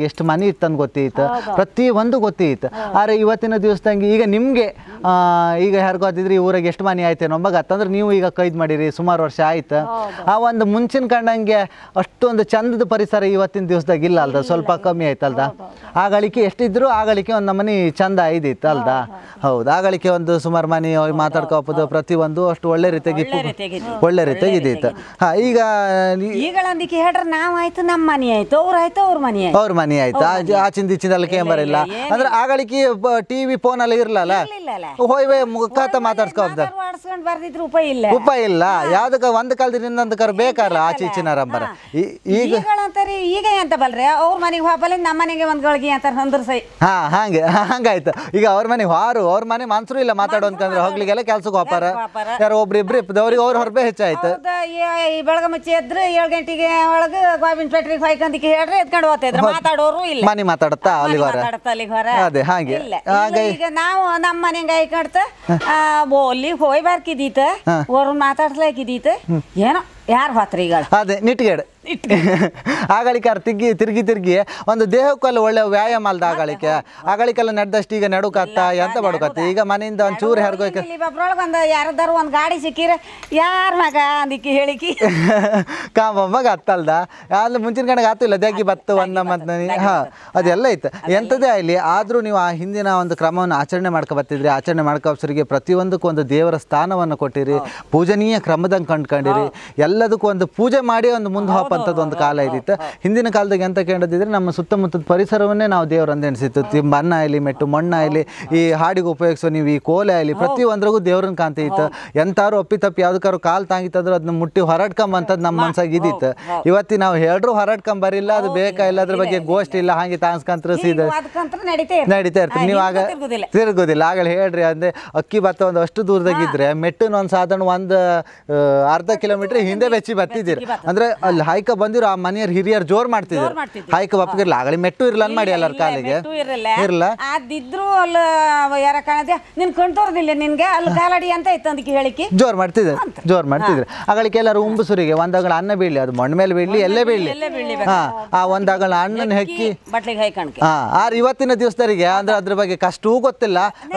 ಎಷ್ಟು ಮನಿ ಇತ್ತಂದು ಗೊತ್ತಿತ್ತು ಪ್ರತಿ ಒಂದು ಗೊತ್ತಿತ್ತು ಆದ್ರೆ ಇವತ್ತಿನ ದಿವಸದಂಗೆ ಈಗ ನಿಮಗೆ ಈಗ ಯಾರು ಗೊತ್ತಿದ್ರಿ ಈ ಊರಾಗ ಎಷ್ಟು ಮನಿ ಆಯ್ತು ನೊಂಬ ಗತ್ತಂದ್ರೆ ನೀವು ಈಗ ಕೈದ್ ಮಾಡಿರಿ ಸುಮಾರು ವರ್ಷ ಆಯ್ತು ಆ ಒಂದು ಮುಂಚಿನ ಕಂಡಂಗೆ ಅಷ್ಟೊಂದು ಚಂದದ ಪರಿಸರ ಇವತ್ತಿನ ದಿವಸದಾಗ ಇಲ್ಲ ಅಲ್ದ ಸ್ವಲ್ಪ ಕಮ್ಮಿ ಆಯ್ತಲ್ದ ಆಗಳಿಕೆ ಎಷ್ಟಿದ್ರು ಆಗಳಿಕೆ ಒಂದು ನಮನಿ ಚಂದ ಇದಿತ್ತು ಅಲ್ದ ಹೌದು ಆಗಳಿಕೆ ಒಂದು ಸುಮಾರು ಮನಿ ಹೋಗಿ ಮಾತಾಡ್ಕೋಬೋದು ಪ್ರತಿ ಒಂದು ಅಷ್ಟು ಒಳ್ಳೆ ರೀತಿಯಾಗಿ ಒಳ್ಳೆ ರೀತಿಯಾಗಿದ್ದು. ಒಳ್ಳೆ ರೀತಿಯಾಗಿ ಇದ್ದಿತ್ತು ಹಾ ಈಗ ನೀ- ಈಗಳಂದಿಕ್ಕೆ ಹೇಳ್ರೆ ನಾವ್ ಆಯ್ತು ನಮ್ಮ ಮನೆ ಆಯ್ತು ಅವ್ರ ಆಯ್ತು ಅವ್ರ ಮನೆ ಆಯ್ತು ಅವ್ರ ಮನೆ ಆಯ್ತು ಆ- ಆಚಿಂದ ಈಚಿಂದ ಅಲ್ಲಿ ಕೇಂಬರಿಲ್ಲ ಅಂದ್ರೆ ಆಗಳಿಕೆ ಟಿವಿ ಫೋನ್ ಅಲ್ಲಿ ಇರ್ಲಲ್ಲ ಇರ್ಲಿಲ್ಲಲ್ಲ. ಹೋಯ್ವೆ ಮುಖಾತ ಮಾತಾಡ್ಸ್ಕೊಬ್ದ ಆಡ್ಸ್ಕೊಂಡ್ ಬರ್ದಿದ್ರು ಉಪಾಯ ಇಲ್ಲ ಉಪ ಇಲ್ಲ ಯಾವ್ದಕ್ಕ ಒಂದ್ ಕಾಲದಿಂದ ಇನ್ನೊಂದ್ ಕರ್ ಬೇಕಾರ ಆಚೆ ಈಚಿನ ರಂಬರ ಈ- ಈಗ ಈಗಳಂತಾರಿ ಈಗ ಎಂತ ಬಲ್ರಿ ಅವ್ರ ಮನೆಗೆ ಹೋಗಲ್ಲ ನಮ್ಮ ಮನೆಗೆ ಒಂದ್ ಗಳಿಗೆ ಅಂತಾರ ಅಂದ್ರ ಸೈ ಹಾ ಹಂಗೆ ಹಂಗಾಯ್ತು ಈಗ ಅವ್ರ ಮನೆ ಹಾರು ಅವ್ರ ಮನೆ ಮನ್ಸರು ಇಲ್ಲ ಮಾತಾಡೋ ಅಂತಂದ್ರೆ ಹೋಗ್ಲಿಗೆಲ್ಲ ಕೆಲ್ಸಕ್ಕೆ ಹೋಪಾರ ಹೋಪಾರ. ಯಾರೋ ಒಬ್ರು ಇಬ್ರು ಇಪ್ಪದವ್ರಿಗೆ ಅವ್ರ ಹೊರಬೇ ಹೆಚ್ಚಾಯ್ತು ಹೌದಾ ಈ- ಈ ಬೆಳಗ ಮುಚ್ಚಿ ಎದ್ರು ಏಳು ಗಂಟೆಗೆ ಒಳಗ ಗೋವಿನ ಪೇಟ್ರಿಗೆ ಹೊಯ್ಕಂದಿಕ್ಕೆ ಹೇಳ್ರಿ ಎತ್ಕೊಂಡು ಹೋಗ್ತಿದ್ರು ಮಾತಾಡೋರು ಇಲ್ಲ ಮನೆ ಮಾತಾಡುತ್ತಾ ಅಲ್ಲಿಗೆ ಹೊರ ಮಾತಾಡ್ತಾ ಅಲ್ಲಿಗೆ ಹೊರ ಅದೇ ಹಾಗೆ ಇಲ್ಲ ಹಾಗೆ ಈಗ ನಾವು ನಮ್ಮ ಮನೆಗೆ ಐಕಡ್ತ ಅಲ್ಲಿ ಹೋಯ್ ಬಾರ್ಕಿದೀತ ಅವ್ರನ್ನ ಮಾತಾಡ್ಸ್ಲಾಕಿದೀತ ಏನೋ ಯಾರು ಹೋತ್ರಿ ಈಗ ಅದೇ ನಿಟ್ಗೇಡು ಆಗಳಿಕೆ ಅವ್ರು ತಿರ್ಗಿ ತಿರ್ಗಿ ತಿರ್ಗಿ ಒಂದು ದೇಹಕ್ಕೆಲ್ಲ ಒಳ್ಳೆ ವ್ಯಾಯಾಮ ಅಲ್ದ ಆಗಳಿಕೆ ಆಗಳಿಕೆಲ್ಲ ನಡೆದಷ್ಟು ಈಗ ನಡುಕತ್ತ ಎಂತ ಬಡುಕತ್ತ ಈಗ ಮನೆಯಿಂದ ಒಂದು ಚೂರು ಹೆರ್ಗೋಕೆ ಇಲ್ಲಿ ಒಬ್ರೊಳಗೆ ಒಂದು ಯಾರದಾರು ಒಂದು ಗಾಡಿ ಸಿಕ್ಕಿರ ಯಾರ ಮಗ ಅಂದಿಕ್ಕಿ ಹೇಳಿಕಿ ಕಾಮಮ್ಮಗ ಹತ್ತಲ್ದ ಅಲ್ಲಿ ಮುಂಚಿನ ಕಡೆಗೆ ಆತಿಲ್ಲ ದೇಗಿ ಬತ್ತು ಒಂದ ಮತ್ತು ಹಾ ಅದೆಲ್ಲ ಇತ್ತು ಎಂಥದೇ ಆಗಲಿ ಆದರೂ ನೀವು ಆ ಹಿಂದಿನ ಒಂದು ಕ್ರಮವನ್ನು ಆಚರಣೆ ಮಾಡ್ಕೊ ಬರ್ತಿದ್ರಿ ಆಚರಣೆ ಮಾಡ್ಕೊಬ್ಸರಿಗೆ ಪ್ರತಿಯೊಂದಕ್ಕೂ ಒಂದು ದೇವರ ಸ್ಥಾನವನ್ನು ಕೊಟ್ಟಿರಿ ಪೂಜನೀಯ ಕ್ರಮದಂಗೆ ಕಂಡ್ಕೊಂಡಿರಿ ಎಲ್ಲದಕ್ಕೂ ಒಂದು ಪೂಜೆ ಮಾಡಿ ಒಂದು ಮುಂದೆ ಹೋಪಂಥದ್ದು ಒಂದು ಕಾಲ ಇದ್ದಿತ್ತು ಹಿಂದಿನ ಕಾಲದಾಗ ಎಂತ ಕೇಳಿದ್ರೆ ನಮ್ಮ ಸುತ್ತಮುತ್ತದ ಪರಿಸರವನ್ನೇ ನಾವು ದೇವರಂತ ಎಣಿಸಿತ್ತು ತಿಂಬ ಅನ್ನ ಆಗಲಿ ಮೆಟ್ಟು ಮಣ್ಣು ಆಗಲಿ ಈ ಹಾಡಿಗೆ ಉಪಯೋಗಿಸೋ ನೀವು ಈ ಕೋಲೆ ಆಗಲಿ ಪ್ರತಿಯೊಂದ್ರಿಗೂ ದೇವ್ರನ್ನ ಕಾಂತಿ ಇತ್ತು ಎಂತಾರು ಒಪ್ಪಿ ತಪ್ಪಿ ಯಾವ್ದಕ್ಕಾರು ಕಾಲು ತಾಂಗಿತ್ತಂದ್ರೆ ಅದನ್ನ ಮುಟ್ಟಿ ಹೊರಡ್ಕೊಂಬಂತದ್ದು ನಮ್ಮ ಮನ್ಸಾಗ ಇದ್ದಿತ್ತು ಇವತ್ತಿ ನಾವು ಹೇಳ್ರು ಹೊರಡ್ಕೊಂಬರಿಲ್ಲ ಅದು ಬೇಕಾ ಇಲ್ಲ ಅದ್ರ ಬಗ್ಗೆ ಗೋಷ್ಠಿ ಇಲ್ಲ ಹಾಗೆ ತಾಂಸ್ಕಂತ್ರ ಸೀದಾ ಅದಕ್ಕಂತ ನಡೀತಾ ಇರ್ತದೆ. ನಡೀತಾ ಇರ್ತದೆ ಆ, ನೀವು ಆಗ ಹಿಂದಕ್ಕೆ ತಿರ್ಗುದಿಲ್ಲ. ತಿರುಗೋದಿಲ್ಲ ಆಗಲೇ ಹೇಳ್ರಿ ಅಂದ್ರೆ ಅಕ್ಕಿ ಭತ್ತ ಒಂದು ಅಷ್ಟು ದೂರದಾಗಿದ್ರೆ ಮೆಟ್ಟಿನ ಒಂದು ಸಾಧಾರಣ ಒಂದು ಆ, ಅರ್ಧ ಕಿಲೋಮೀಟರ್ ಹಿಂದೆ ಬೆಚ್ಚಿ ಬರ್ತಿದ್ದೀರಿ ಅಂದ್ರೆ ಅಲ್ಲಿ ಹಾಯ್ಕ ಬಂದಿರೋ ಆ ಮನೆಯವ್ರ ಹಿರಿಯರು ಜೋರ್ ಮಾಡ್ತಿದ್ರು ಮಾಡ್ತಿದ್ರು. ಹಾಯ್ಕ ಬಪ್ಪಗಿರ್ಲ ಆಗಲಿ ಮೆಟ್ಟು ಇರ್ಲ ಅಂತ ಮಾಡಿ ಎಲ್ಲರ ಕಾಲಿಗೆ ಮೆಟ್ಟು ಇರಲ್ಲ ಇರಲ್ಲ ಅದಿದ್ರು ಅಲ್ಲಿ ಯಾರ ಕಾಣದೆ ನಿನ್ ಕಣ್ ತೋರ್ದಿಲ್ಲ ನಿನ್ಗೆ ಅಲ್ಲಿ ಕಾಲಡಿ ಅಂತ ಇತ್ತು ಅದಕ್ಕೆ ಹೇಳಿಕಿ ಜೋರ್ ಮಾಡ್ತಿದ್ರು ಜೋರ್ ಮಾಡ್ತಿದ್ರು ಆಗಳಿಗೆ ಎಲ್ಲರೂ ಉಂಬುಸುರಿಗೆ ಒಂದಾಗಳ ಅನ್ನ ಬೀಳಲಿ ಅದು ಮಣ್ಣು ಮೇಲೆ ಬೀಳಲಿ ಎಲ್ಲೇ ಬೀಳಲಿ ಎಲ್ಲೇ ಬೀಳ್ಲಿ ಹಾ ಆ ಒಂದಾಗಳ ಹಣ್ಣನ್ನು ಹೆಕ್ಕಿ ಬಟ್ಲಿಗೆ ಹೈಕಣ್ಕೆ ಹಾ ಆರ್ ಇವತ್ತಿನ ದಿವಸದವರಿಗೆ ಅಂದ್ರೆ ಅದ್ರ ಬಗ್ಗೆ ಕಷ್ಟವೂ ಗೊತ್ತಿಲ್ಲ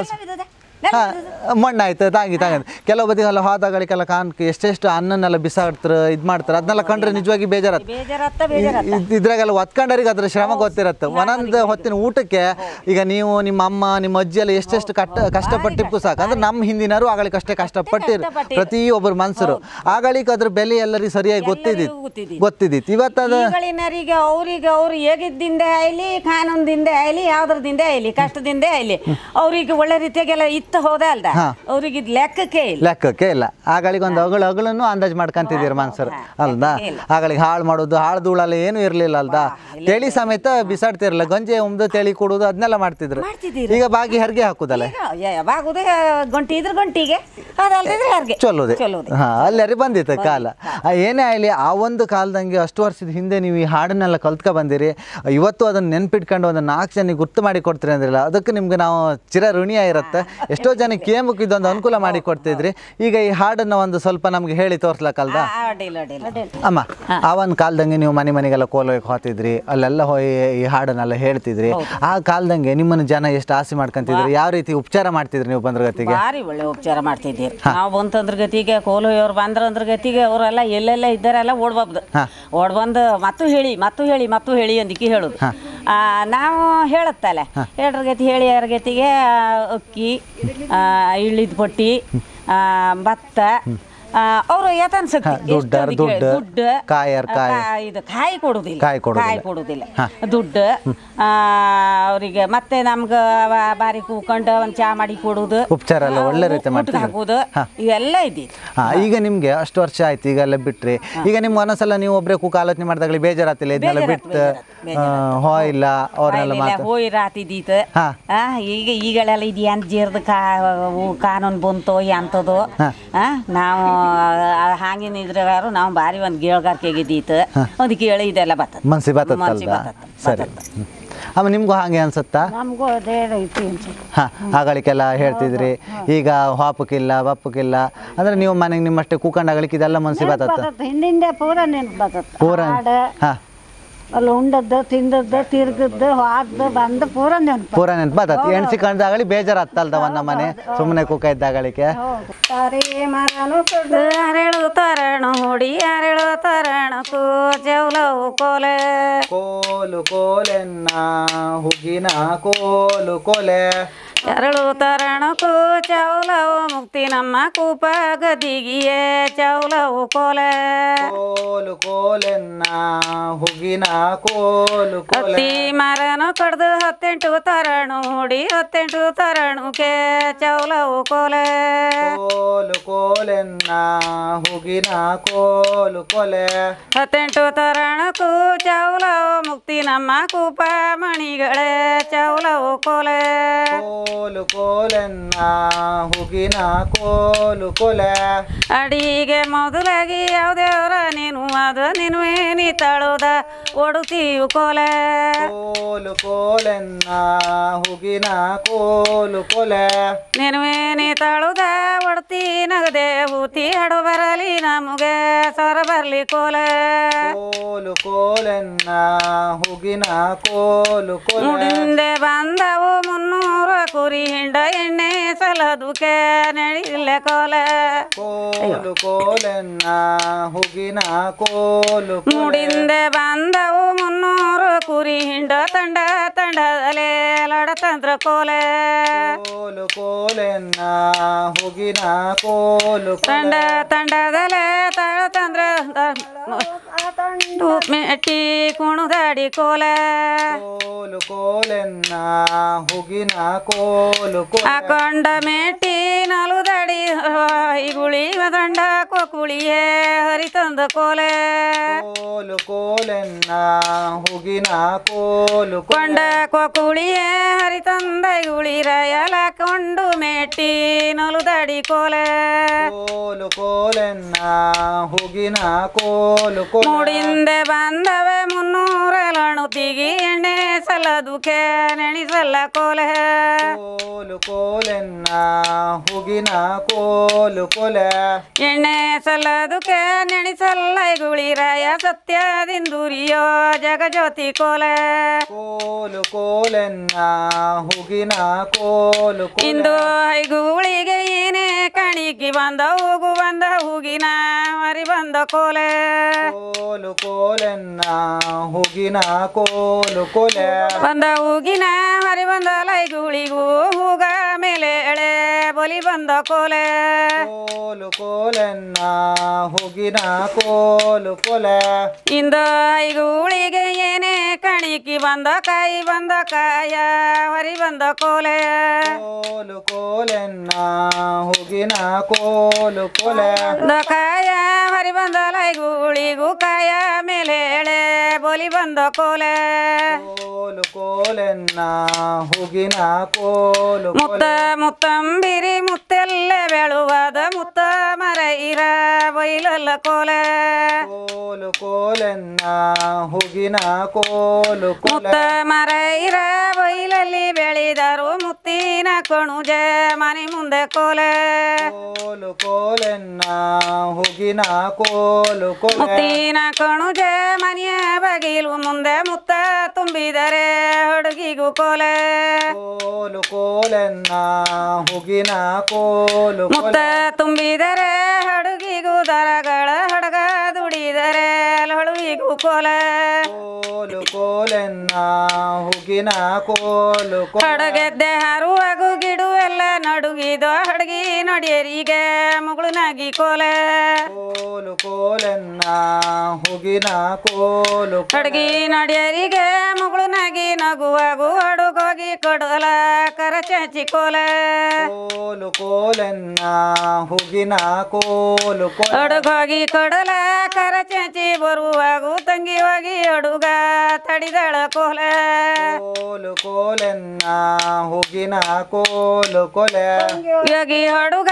ಹಾ ಮಣ್ಣಾಯ್ತು ತಾಂಗಿ ತಾಂಗಿ ಕೆಲವು ಬದಿ ಎಲ್ಲ ಹೋದಾಗಳಿಗೆಲ್ಲ ಕಾನ್ಕ ಎಷ್ಟೆಷ್ಟು ಅನ್ನನ್ನೆಲ್ಲ ಬಿಸಾಡ್ತಾರೆ ಇದು ಮಾಡ್ತಾರೆ ಅದನ್ನೆಲ್ಲ ಕಂಡ್ರೆ ನಿಜವಾಗಿ ಬೇಜಾರತ್ತೆ ಬೇಜಾರತ್ತ ಬೇಜಾರತ್ತ ಇದ್- ಇದ್ರಾಗೆಲ್ಲ ಒತ್ಕೊಂಡರಿಗೆ ಅದ್ರ ಶ್ರಮ ಗೊತ್ತಿರತ್ತೆ ಒಂದೊಂದು ಹೊತ್ತಿನ ಊಟಕ್ಕೆ ಈಗ ನೀವು ನಿಮ್ಮ ಅಮ್ಮ ನಿಮ್ಮ ಅಜ್ಜಿ ಎಲ್ಲ ಎಷ್ಟೆಷ್ಟು ಕಷ್ಟ ಕಷ್ಟಪಟ್ಟಿಪ್ಪು ಸಾಕು ಅಂದ್ರೆ ನಮ್ಮ ಹಿಂದಿನರು ಆಗಳಿಗೆ ಅಷ್ಟೇ ಕಷ್ಟಪಟ್ಟಿರು ಪ್ರತಿಯೊಬ್ಬರು ಮನ್ಸರು ಆಗಳಿಗೆ ಅದ್ರ ಬೆಲೆ ಎಲ್ಲರಿಗೂ ಸರಿಯಾಗಿ ಗೊತ್ತಿದ್ದಿತ್ತು ಗೊತ್ತಿದ್ದಿತ್ತು. ಗೊತ್ತಿದ್ದಿತ್ತು ಇವತ್ತದ ಈಗಳಿನರಿಗೆ ಅವ್ರಿಗೆ ಅವ್ರು ಹೇಗಿದ್ದಿಂದ ಆಯ್ಲಿ ಕಾನೂನ್ದಿಂದ ಆಯ್ಲಿ ಯಾವ್ದ್ರದಿಂದ ಆಯ್ಲಿ ಕಷ್ಟದಿಂದ ಆಯ್ಲಿ ಅವ್ರಿಗೆ ಒಳ್ಳೆ ರೀತಿಯಾಗೆಲ್ಲ ಇತ್ತು ಹೋದ ಅಲ್ದ ಅವ್ರಿಗೆ ಇದ್ ಲೆಕ್ಕಕ್ಕೆ ಇಲ್ಲ ಲೆಕ್ಕಕ್ಕೆ ಇಲ್ಲ ಆಗಳಿಗೆ ಒಂದು ಅಗಳು ಅಗಳನ್ನು ಅಂದಾಜು ಮಾಡ್ಕೊಂತಿದ್ದೀರಿ ಮನ್ಸರು ಅಲ್ದಾ ಆಗಳಿಗೆ ಹಾಳು ಮಾಡೋದು ಹಾಳು ಧೂಳೆಲ್ಲ ಏನೂ ಇರಲಿಲ್ಲ ಅಲ್ದಾ ತೆಳಿ ಸಮೇತ ಬಿಸಾಡ್ತಿರಲ್ಲ ಗಂಜಿ ಉಮ್ದು ತೆಳಿ ಕೊಡೋದು ಅದನ್ನೆಲ್ಲ ಮಾಡ್ತಿದ್ರು ಮಾಡ್ತಿದ್ದೀರಿ. ಈಗ ಬಾಗಿ ಹೆರಿಗೆ ಹಾಕುದಲ್ಲ ಈಗ ಯಾವಾಗುದೇ ಗಂಟಿ ಇದ್ರ ಗಂಟಿಗೆ ಅದಲ್ದಿದ್ರೆ ಯಾರಿಗೆ ಚಲೋದೆ ಚಲೋದೆ ಹಾ ಅಲ್ಲರಿ ಬಂದಿತ್ತು ಕಾಲ ಆ, ಏನೇ ಆಗಲಿ ಆ ಒಂದು ಕಾಲದಂಗೆ ಅಷ್ಟು ವರ್ಷದ ಹಿಂದೆ ನೀವು ಈ ಹಾಡನ್ನೆಲ್ಲ ಕಲ್ತ್ಕೊ ಬಂದಿರಿ ಇವತ್ತು ಅದನ್ನ ನೆನ್ಪಿಟ್ಕೊಂಡು ಒಂದು ನಾಲ್ಕು ಜನಕ್ಕೆ ಗುರ್ತು ಮಾಡಿ ಕೊಡ್ತೀರಿ ಅಂದ್ರಲ್ಲ ಅದಕ್ಕೆ ನಿಮ್ಗೆ ನಾವು ಚಿರ ಋಣಿಯ ಇರುತ್ತೆ ಎಷ್ಟೋ ಜನಕ್ಕೆ ಕೇಮಕ್ಕೆ ಇದೊಂದು ಅನುಕೂಲ ಮಾಡಿ ಕೊಡ್ತಿದ್ರಿ ಈಗ ಈ ಹಾಡನ್ನ ಒಂದು ಸ್ವಲ್ಪ ನಮ್ಗೆ ಹೇಳಿ ತೋರ್ಸ್ಲಕ್ಕಲ್ದ ಆ, ಅಡ್ಡಿಲ್ಲ ಅಡ್ಡಿಲ್ಲ ಅಮ್ಮ ಆ ಒಂದು ಕಾಲದಂಗೆ ನೀವು ಮನೆ ಮನೆಗೆಲ್ಲ ಕೋಲಕ್ಕೆ ಹೋಗ್ತಿದ್ರಿ ಅಲ್ಲೆಲ್ಲ ಹೋಗಿ ಈ ಹಾಡನ್ನೆಲ್ಲ ಹೇಳ್ತಿದ್ರಿ ಆ ಕಾಲದಂಗೆ ನಿಮ್ಮನ್ನು ಜನ ಎಷ್ಟು ಆಸೆ ಮಾಡ್ಕೊಂತಿದ್ರಿ ಯಾವ ರೀತಿ ಉಪಚಾರ ಮಾಡ್ತಿದ್ರಿ ನೀವು ಬಂದ್ರ ಗತಿಗೆ ಭಾರಿ ಒಳ್ಳೆ ಉಪಚಾರ ಮಾಡ್ತಿದ್ದೀರಿ ನಾವು ಬಂತಂದ್ರ ಗತಿಗೆ ಕೋಲುಯವ್ರು ಬಂದ್ರ ಅಂದ್ರ ಗತಿಗೆ ಅವರೆಲ್ಲ ಎಲ್ಲೆಲ್ಲ ಇದ್ದಾರೆಲ್ಲ ಓಡ್ಬಾರ್ದು ಓಡ್ ಬಂದು ಮತ್ತು ಹೇಳಿ ಮತ್ತು ಹೇಳಿ ಮತ್ತು ಹೇಳಿ ಅಂದಿಕ್ಕೆ ಹೇಳುದು ಆ, ನಾವು ಹೇಳುತ್ತಲ್ಲ ಹೇಳ್ರ ಗತಿ ಹೇಳಿ ಯಾರ ಗತಿಗೆ ಆ, ಅಕ್ಕಿ ಆ, ಇಳಿದ ಪಟ್ಟಿ ಆ, ಭತ್ತ ಅವರು ಯತನ್ ಶಕ್ತಿ ಹಾ, ದುಡ್ಡ, ಎಷ್ಟು ಅದಕ್ಕೆ ದುಡ್ಡು, ದುಡ್ಡು ಕಾಯರ್ ಕಾಯಿ. ಆ, ಇದು ಕಾಯಿ ಕೊಡುದಿಲ್ಲ ಕಾಯಿ ಕೊಡುದಿಲ್ಲ. ಕಾಯಿ ಕೊಡುದಿಲ್ಲ ದುಡ್ಡು ಅವರಿಗೆ ಮತ್ತೆ ನಮ್ಗೆ ಬಾರಿ ಕೂಕೊಂಡು ಒಂದು ಚಾ ಮಾಡಿ ಕೊಡುದು ಉಪಚಾರ ಎಲ್ಲ ಒಳ್ಳೆ ರೀತಿ ಊಟಕ್ಕೆ ಮಾಡ್ತಿದ್ರಿ ಹಾಕುದು ಇವೆಲ್ಲ ಇದ್ದಿತ್ತು ಹಾ ಈಗ ನಿಮ್ಗೆ ಅಷ್ಟು ವರ್ಷ ಆಯ್ತು ಈಗ ಎಲ್ಲ ಬಿಟ್ರಿ ಈಗ ನಿಮ್ಗೆ ಒಂದೊಂದ್ಸಲ ನೀವು ಒಬ್ರೇ ಕೂಕ ಆಲೋಚನೆ ಮಾಡಿದಾಗಲಿ ಬೇಜಾರಾತಿಲ್ಲ ಇದನ್ನೆಲ್ಲ ಬಿಟ್ಟು ಹೋ ಇಲ್ಲ ಅವ್ರನ್ನೆಲ್ಲ ಮಾತು ಹೋಯ್ ರಾತಿದ್ದೀತ ಹಾ. ಆ, ಈಗ ಈಗಳೆಲ್ಲ ಇದು ಎಂತ ಜೀರ್ದ ಕಾ ಊ- ಕಾನೂನು ಬಂತು ಎಂಥದ್ದು ಆ, ನಾವು ಆ, ಹಾಂಗಿನ ಇದ್ರಾರು ನಾವು ಭಾರಿ ಒಂದು ಗೇಳ್ಗಾರಿಕೆಗೆ ಇದ್ದೀತು ಒಂದು ಕೇಳಿ ಇದೆಲ್ಲ ಬರ್ತದೆ ಮನ್ಸಿ ಮನ್ಸಿಗೆ ಬತ್ತಲ್ದ ಬರ್ತದೆ, ಸರಿ ಹ್ಮ್. ಅಮ್ಮ ನಿಮ್ಗೂ ಹಾಗೆ ಅನ್ಸುತ್ತಾ ನಮಗೂ ಅದೇ ಐತಿ ಅನ್ಸುತ್ತೆ ಹಾ ಆಗಳಿಗೆಲ್ಲ ಹೇಳ್ತಿದ್ರಿ ಈಗ ಹಾಪಕ್ಕಿಲ್ಲ ಬಪ್ಪಕ್ಕಿಲ್ಲ ಅಂದ್ರೆ ನೀವು ಮನೆಗೆ ನಿಮ್ಮಷ್ಟೇ ಕೂಕೊಂಡು ಆಗಲಿಕ್ಕೆ ಇದೆಲ್ಲ ಮನ್ಸಿ ಬತ್ತತ್ತ ಬರ್ತದೆ ಹಿಂದಿಂದೆ ಪೂರ ನೆನ್ಪು ಬರ್ತದೆ ಪೂರ ಹಾಡು ಹಾ ಅಲ್ಲಿ ಉಂಡದ್ದು ತಿಂದದ್ದು ತಿರ್ಗದ್ದು ಹೋದ್ದು ಬಂದು ಪೂರ ನೆನಪು ಪೂರ ನೆನ್ಪು ಬರ್ತದೆ ಎಣ್ಸಿ ಕಂಡಾಗಳಿ ಬೇಜಾರು ಹತ್ತಲ್ದವ ನಮ್ಮನೆ ಸುಮ್ಮನೆ ಕುಕ್ಕ ಇದ್ದಾಗಳಿಗೆ ಹೌದು ತಾರಿ ಮರನು ಕಡ್ದು ಅರಳು ತರಣ ಹುಡಿ ಅರಳು ತರಣಕು ಜೌಲವು ಕೋಲೆ ಕೋಲು ಕೋಲೆನ್ನ ಹುಗಿನ ಕೋಲು ಕೊಲೆ ಎರಳು ತರಣಕು ಚೌಲವು ಮುಕ್ತಿ ನಮ್ಮ ಕೂಪ ಗದಿಗಿಯೇ ಚೌಲವು ಕೋಲೆ ಕೋಲು ಕೋಲೆನ್ನ ಹುಗಿನ ಕೋಲು ಕೊಲೆ ಹತ್ತಿ ಮರನು ಕಡ್ದು ಹತ್ತೆಂಟು ತರಣು ಹುಡಿ ಹತ್ತೆಂಟು ತರಣುಕೆ ಚೌಲವು ಕೋಲೆ ಕೋಲು ಕೋಲೆನ್ನ ಹುಗಿನ ಕೋಲು ಕೊಲೆ ಹತ್ತೆಂಟು ತರಣಕು ಚೌಲವು ಮುಕ್ತಿ ನಮ್ಮ ಕೂಪ ಮಣಿಗಳೇ ಚೌಲವು ಕೋಲೆ ಕೋಲು ಕೋಲೆನ್ನ ಹುಗಿನ ಕೋಲು ಕೊಲೆ ಅಡಿಗೆ ಮೊದಲಾಗಿ ಯಾವ್ದೇವ್ರ ನೀನು ಅದು ನೀನು ಏನಿ ತಳುದ ಒಡುತ್ತೀವು ಕೋಲೆ ಕೋಲು ಕೋಲೆನ್ನ ಹುಗಿನ ಕೋಲು ಕೊಲೆ ನೀನು ಏನಿ ತಳುದ ಒಡ್ತಿ ನಗದೆ ಹೂತಿ ಹಡು ಬರಲಿ ನಮಗೆ ಸೊರ ಬರ್ಲಿ ಕೋಲೆ ಕೋಲು ಕೋಲೆನ್ನ ಹುಗಿನ ಕೋಲು ಕೊಲೆ ಮುಂದೆ ಬಂದವು ಮುನ್ನೂರ ಕುರಿ ಹಿಂಡ ಎಣ್ಣೆ ಸಲದುಕೆ ನಡಿಲ್ಲ ಕೋಲೆ ಕೋಲು ಕೋಲೆನ್ನ ಹುಗಿನ ಕೋಲು ಕೊಲೆ ಮುಡಿಂದೆ ಬಂದವು ಮುನ್ನೂರು ಕುರಿ ಹಿಂಡ ತಂಡ ತಂಡದಲೆ ಲಡತಂತ್ರ ಕೋಲೆ ಕೋಲು ಕೋಲೆನ್ನ ಹುಗಿನ ಕೋಲು ತಂಡ ಕೊಲೆ ತಂಡದಲೆ ತಳತಂದ್ರ ಮೆಟ್ಟಿ ಕುಣುದಾಡಿ ಕೋಲೆ ಕೋಲು ಕೋಲೆನ್ನ ಹುಗಿನ ಕೋಲು ಕೊಲೆ ಹಾಕೊಂಡ ಮೆಟ್ಟಿ ನಲುದಾಡಿ ಗುಳಿ ದಂಡ ಕೊಕುಳಿಯೇ ಹರಿತಂದ ಕೋಲೆ ಕೋಲು ಕೋಲೆನ್ನ ಹುಗಿನ ಕೋಲು ಕೊಂಡ ಕೊಲೆ ಕೊಕುಳಿಯೇ ಹರಿತಂದ ಗುಳಿರಯಲ ಕೊಂಡು ಮೆಟ್ಟಿ ನಲುದಾಡಿ ಕೋಲೆ ಕೋಲು ಕೋಲೆನ್ನ ಹುಗಿನ ಕೋಲು ಕೊಲೆ ಮೂಡಿಂದೆ ಬಂದವೆ ಮುನ್ನೂರ ಲಣುತಿಗಿ ಎಣ್ಣೆ ಸಲದುಕೆ ನೆಣಿಸಲ್ಲ ಕೋಲೆ ಕೋಲು ಕೋಲೆನ್ನ ಹುಗಿನ ಕೋಲು ಕೊಲೆ ಎಣ್ಣೆ ಸಲ್ಲದುಕೆ ನೆಣಿಸಲ್ಲ ಗುಳಿರಾಯ ಸತ್ಯದಿಂದುರಿಯೋ ಜಗಜ್ಯೋತಿ ಕೋಲೆ ಕೋಲು ಕೋಲೆನ್ನ ಹುಗಿನ ಕೋಲು ಇಂದು ಕೊಲೆ ಐಗುಳಿಗೆ ಏನೇ ಕಣಿಕಿ ಬಂದ ಹೋಗು ಬಂದ ಹೂಗಿನ ಮರಿ ಬಂದ ಕೋಲೆ ಕೋಲು ಕೋಲೆನ್ನ ಹುಗಿನ ಕೋಲು ಕೊಲೆ ಬಂದ ಹೂಗಿನ ಹರಿ ಬಂದ ಲೈಗುಳಿಗೂ ಹೂಗ ಮೇಲೆ ಎಳೆ ಬಲಿ ಬಂದ ಕೋಲೆ ಕೋಲು ಕೋಲೆನ್ನ ಹುಗಿನ ಕೋಲು ಕೊಲೆ ಇಂದ ಐಗುಳಿಗೆ ಏನೇ ಕಣಿಕಿ ಬಂದ ಕಾಯಿ ಬಂದ ಕಾಯ ಹರಿ ಬಂದ ಕೋಲೆ ಕೋಲು ಕೋಲೆನ್ನ ಹುಗಿನ ಕೋಲು ಕೊಲೆ ಬಂದ ಕಾಯ ಹರಿ ಬಂದ ಲೈಗುಳಿಗೂ ಕಾಯ ಮೇಲೆ ಎಳೆ ಬಲಿ ಬಂದ ಕೋಲೆ ಕೋಲು ಕೋಲೆನ್ನ ಹುಗಿನ ಕೋಲು ಮುತ್ತ ಕೊಲೆ ಮುತ್ತಂಬಿರಿ ಮುತ್ತೆಲ್ಲ ಬೆಳುವಾದ ಮುತ್ತ ಮರ ಇರ ಬೈಲಲ್ಲ ಕೋಲೆ ಕೋಲು ಕೋಲೆನ್ನ ಹುಗಿನ ಕೋಲು ಮುತ್ತ ಕೊಲೆ ಮರ ಇರ ಬೈಲಲ್ಲಿ ಬೆಳೆದರು ಮುತ್ತಿನ ಕಣುಜ ಮನೆ ಮುಂದೆ ಕೋಲೆ ಕೋಲು ಕೋಲೆನ್ನ ಹುಗಿನ ಕೋಲು ಕೊಲೆ ಮುತ್ತಿನ ಕಣುಜ ಮನೆಯ ಬಗಿಲು ಮುಂದೆ ಮುತ್ತ ತುಂಬಿದರೆ ಹುಡುಗಿಗೂ ಕೋಲೆ ಕೋಲು ಕೋಲೆನ್ನ ಹುಗಿನ ಕೋಲು ಮುತ್ತ ಕೊಲೆ ತುಂಬಿದರೆ ಹಡುಗಿಗೂ ದರಗಳ ಹಡಗ ದುಡಿದರೆ ಹೊಳುವಿಗೂ ಕೋಲೆ ಕೋಲು ಕೋಲೆನ್ನ ಹುಗಿನ ಕೋಲು ಕೊಲೆ ಹಡಗೆದ್ದೆ ಹಾರುವಾಗು ಗಿಡು ಎಲ್ಲ ನಡುಗಿದು ಹಡಗಿ ನಡಿಯರಿಗೆ ಮುಗುಳುನಾಗಿ ಕೋಲೆ ಕೋಲು ಕೋಲೆನ್ನ ಹುಗಿನ ಕೋಲು ಕೊಲೆ ಹಡಗಿ ನಡಿಯರಿಗೆ ಮುಗುಳುನಾಗಿ ನಗುವಾಗು ಹಡುಗೋಗಿ ಕೊಡಲ ಕರ ಚಾಚಿ ಕೋಲೆ ಕೋಲು ಕೋಲೆನ್ನ ಹುಗಿನ ಕೋಲು ಕೊಲೆ ಹಡುಗೋಗಿ ಕೊಡಲ ಕರ ಚಾಚಿ ಬರುವಾಗು ತಂಗಿ ಹೋಗಿ ಹಡುಗ ತಡಿದಳ ಕೋಲೆ ಕೋಲು ಕೋಲೆನ್ನ ಹುಗಿನ ಕೋಲು ಕೊಲೆ ಯೋಗಿ ಹಡುಗ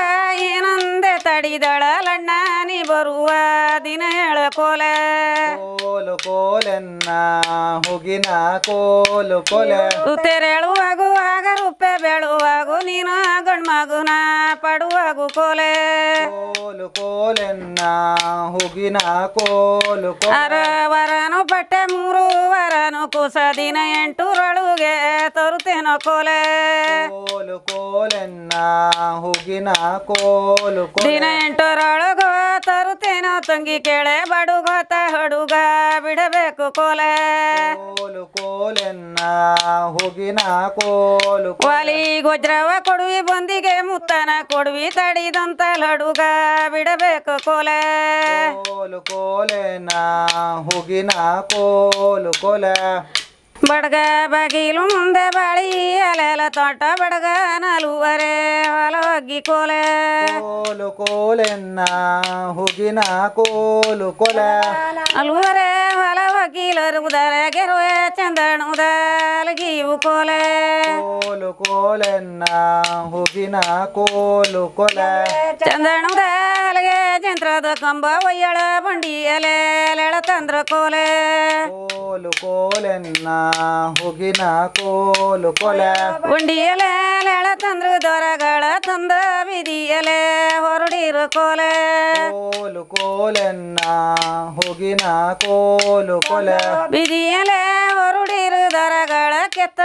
ಏನಂದೆ ತಡಿದಳ ಲಣ್ಣಾನಿ ಬರುವ ದಿನ ಹೇಳ ಕೋಲೆ ಕೋಲು ಕೋಲೆನ್ನ ಹುಗಿನ ಕೋಲು ಕೊಲೆ ತೆರೆಳುವಾಗು ಆಗ ರೂಪೆ ಬೆಳುವಾಗು ನೀನು ಗಂಡ್ಮಗುನ ಪಡುವಾಗು ಕೋಲೆ ಕೋಲು ಕೋಲು ಕೋಲೆನ್ನ ಹುಗಿನ ಕೋಲು ಕೋಲ ಅರವರನು ಪಟ್ಟೆ ಮೂರು ವರನು ಕುಸ ದಿನ ಎಂಟುರೊಳುಗೆ ತರುತ್ತೇನೋ ಕೋಲೆ ಕೋಲು ಕೋಲೆನ್ನ ಹುಗಿನ ಕೋಲು ಕೋಲ ದಿನ ಎಂಟರೊಳಗ ತರುತ್ತೇನೋ ತಂಗಿ ಕೇಳೆ ಬಡುಗೊತ ಹುಡುಗ ಬಿಡಬೇಕು ಕೋಲೆ ಕೋಲು ಕೋಲೆನ್ನ ಹುಗಿನ ಕೋಲು ಕೋಲ ವಾಲಿ ಗೊಜ್ರವ ಕೊಡುವಿ ಬಂದಿಗೆ ಮುತ್ತನ ಕೊಡುವಿ ತಡಿದಂತ ಲಡುಗ ಬಿಡಬೇಕು ಕೋಲೆ ಕೋಲು ಕೋಲೆನ ಹುಗಿನ ಕೋಲು ಕೋಲ ಬಡಗ ಬಗೀಲು ಮುಂದೆ ಬಾಳಿ ಅಲೆಲ ತೋಟ ಬಡಗ ನಾಲುವರೆ ಹೊಲ ಹೋಗಿ ಕೋಲೆ ಕೋಲು ಕೋಲೆನ್ನ ಹುಗಿನ ಕೋಲು ಕೊಲ ಅಲುವರೆ ಹೊಲ ಹೋಗಿಲರು ಉದರ ಗೆರುವೆ ಚಂದಣುದಲ್ಗಿವು ಕೋಲೆ ಕೋಲು ಕೋಲೆನ್ನ ಹುಗಿನ ಕೋಲು ಕೊಲ ಚಂದಣುದಲ್ಗೆ ಜಂತ್ರದ ಕಂಬ ಒಯ್ಯಳ ಬಂಡಿ ಎಲೆ ಎಳೆಳ ತಂದ್ರ ಕೋಲೆ ಕೋಲು ಕೋಲೆನ್ನ ಹುಗಿನ ಕೋಲು ಕೊಲ ಉಂಡಿ ಎಲೆ ಎಳೆಳ ತಂದ್ರ ದೊರಗಳ ತಂದ ಬಿದಿ ಎಲೆ ಹೊರಡಿರು ಕೋಲೆ ಕೋಲು ಕೋಲೆನ್ನ ಹುಗಿನ ಕೋಲು ಕೊಲ ಬಿದಿ ಎಲೆ ಹೊರಡಿರು ದೊರಗಳ ಕೆತ್ತ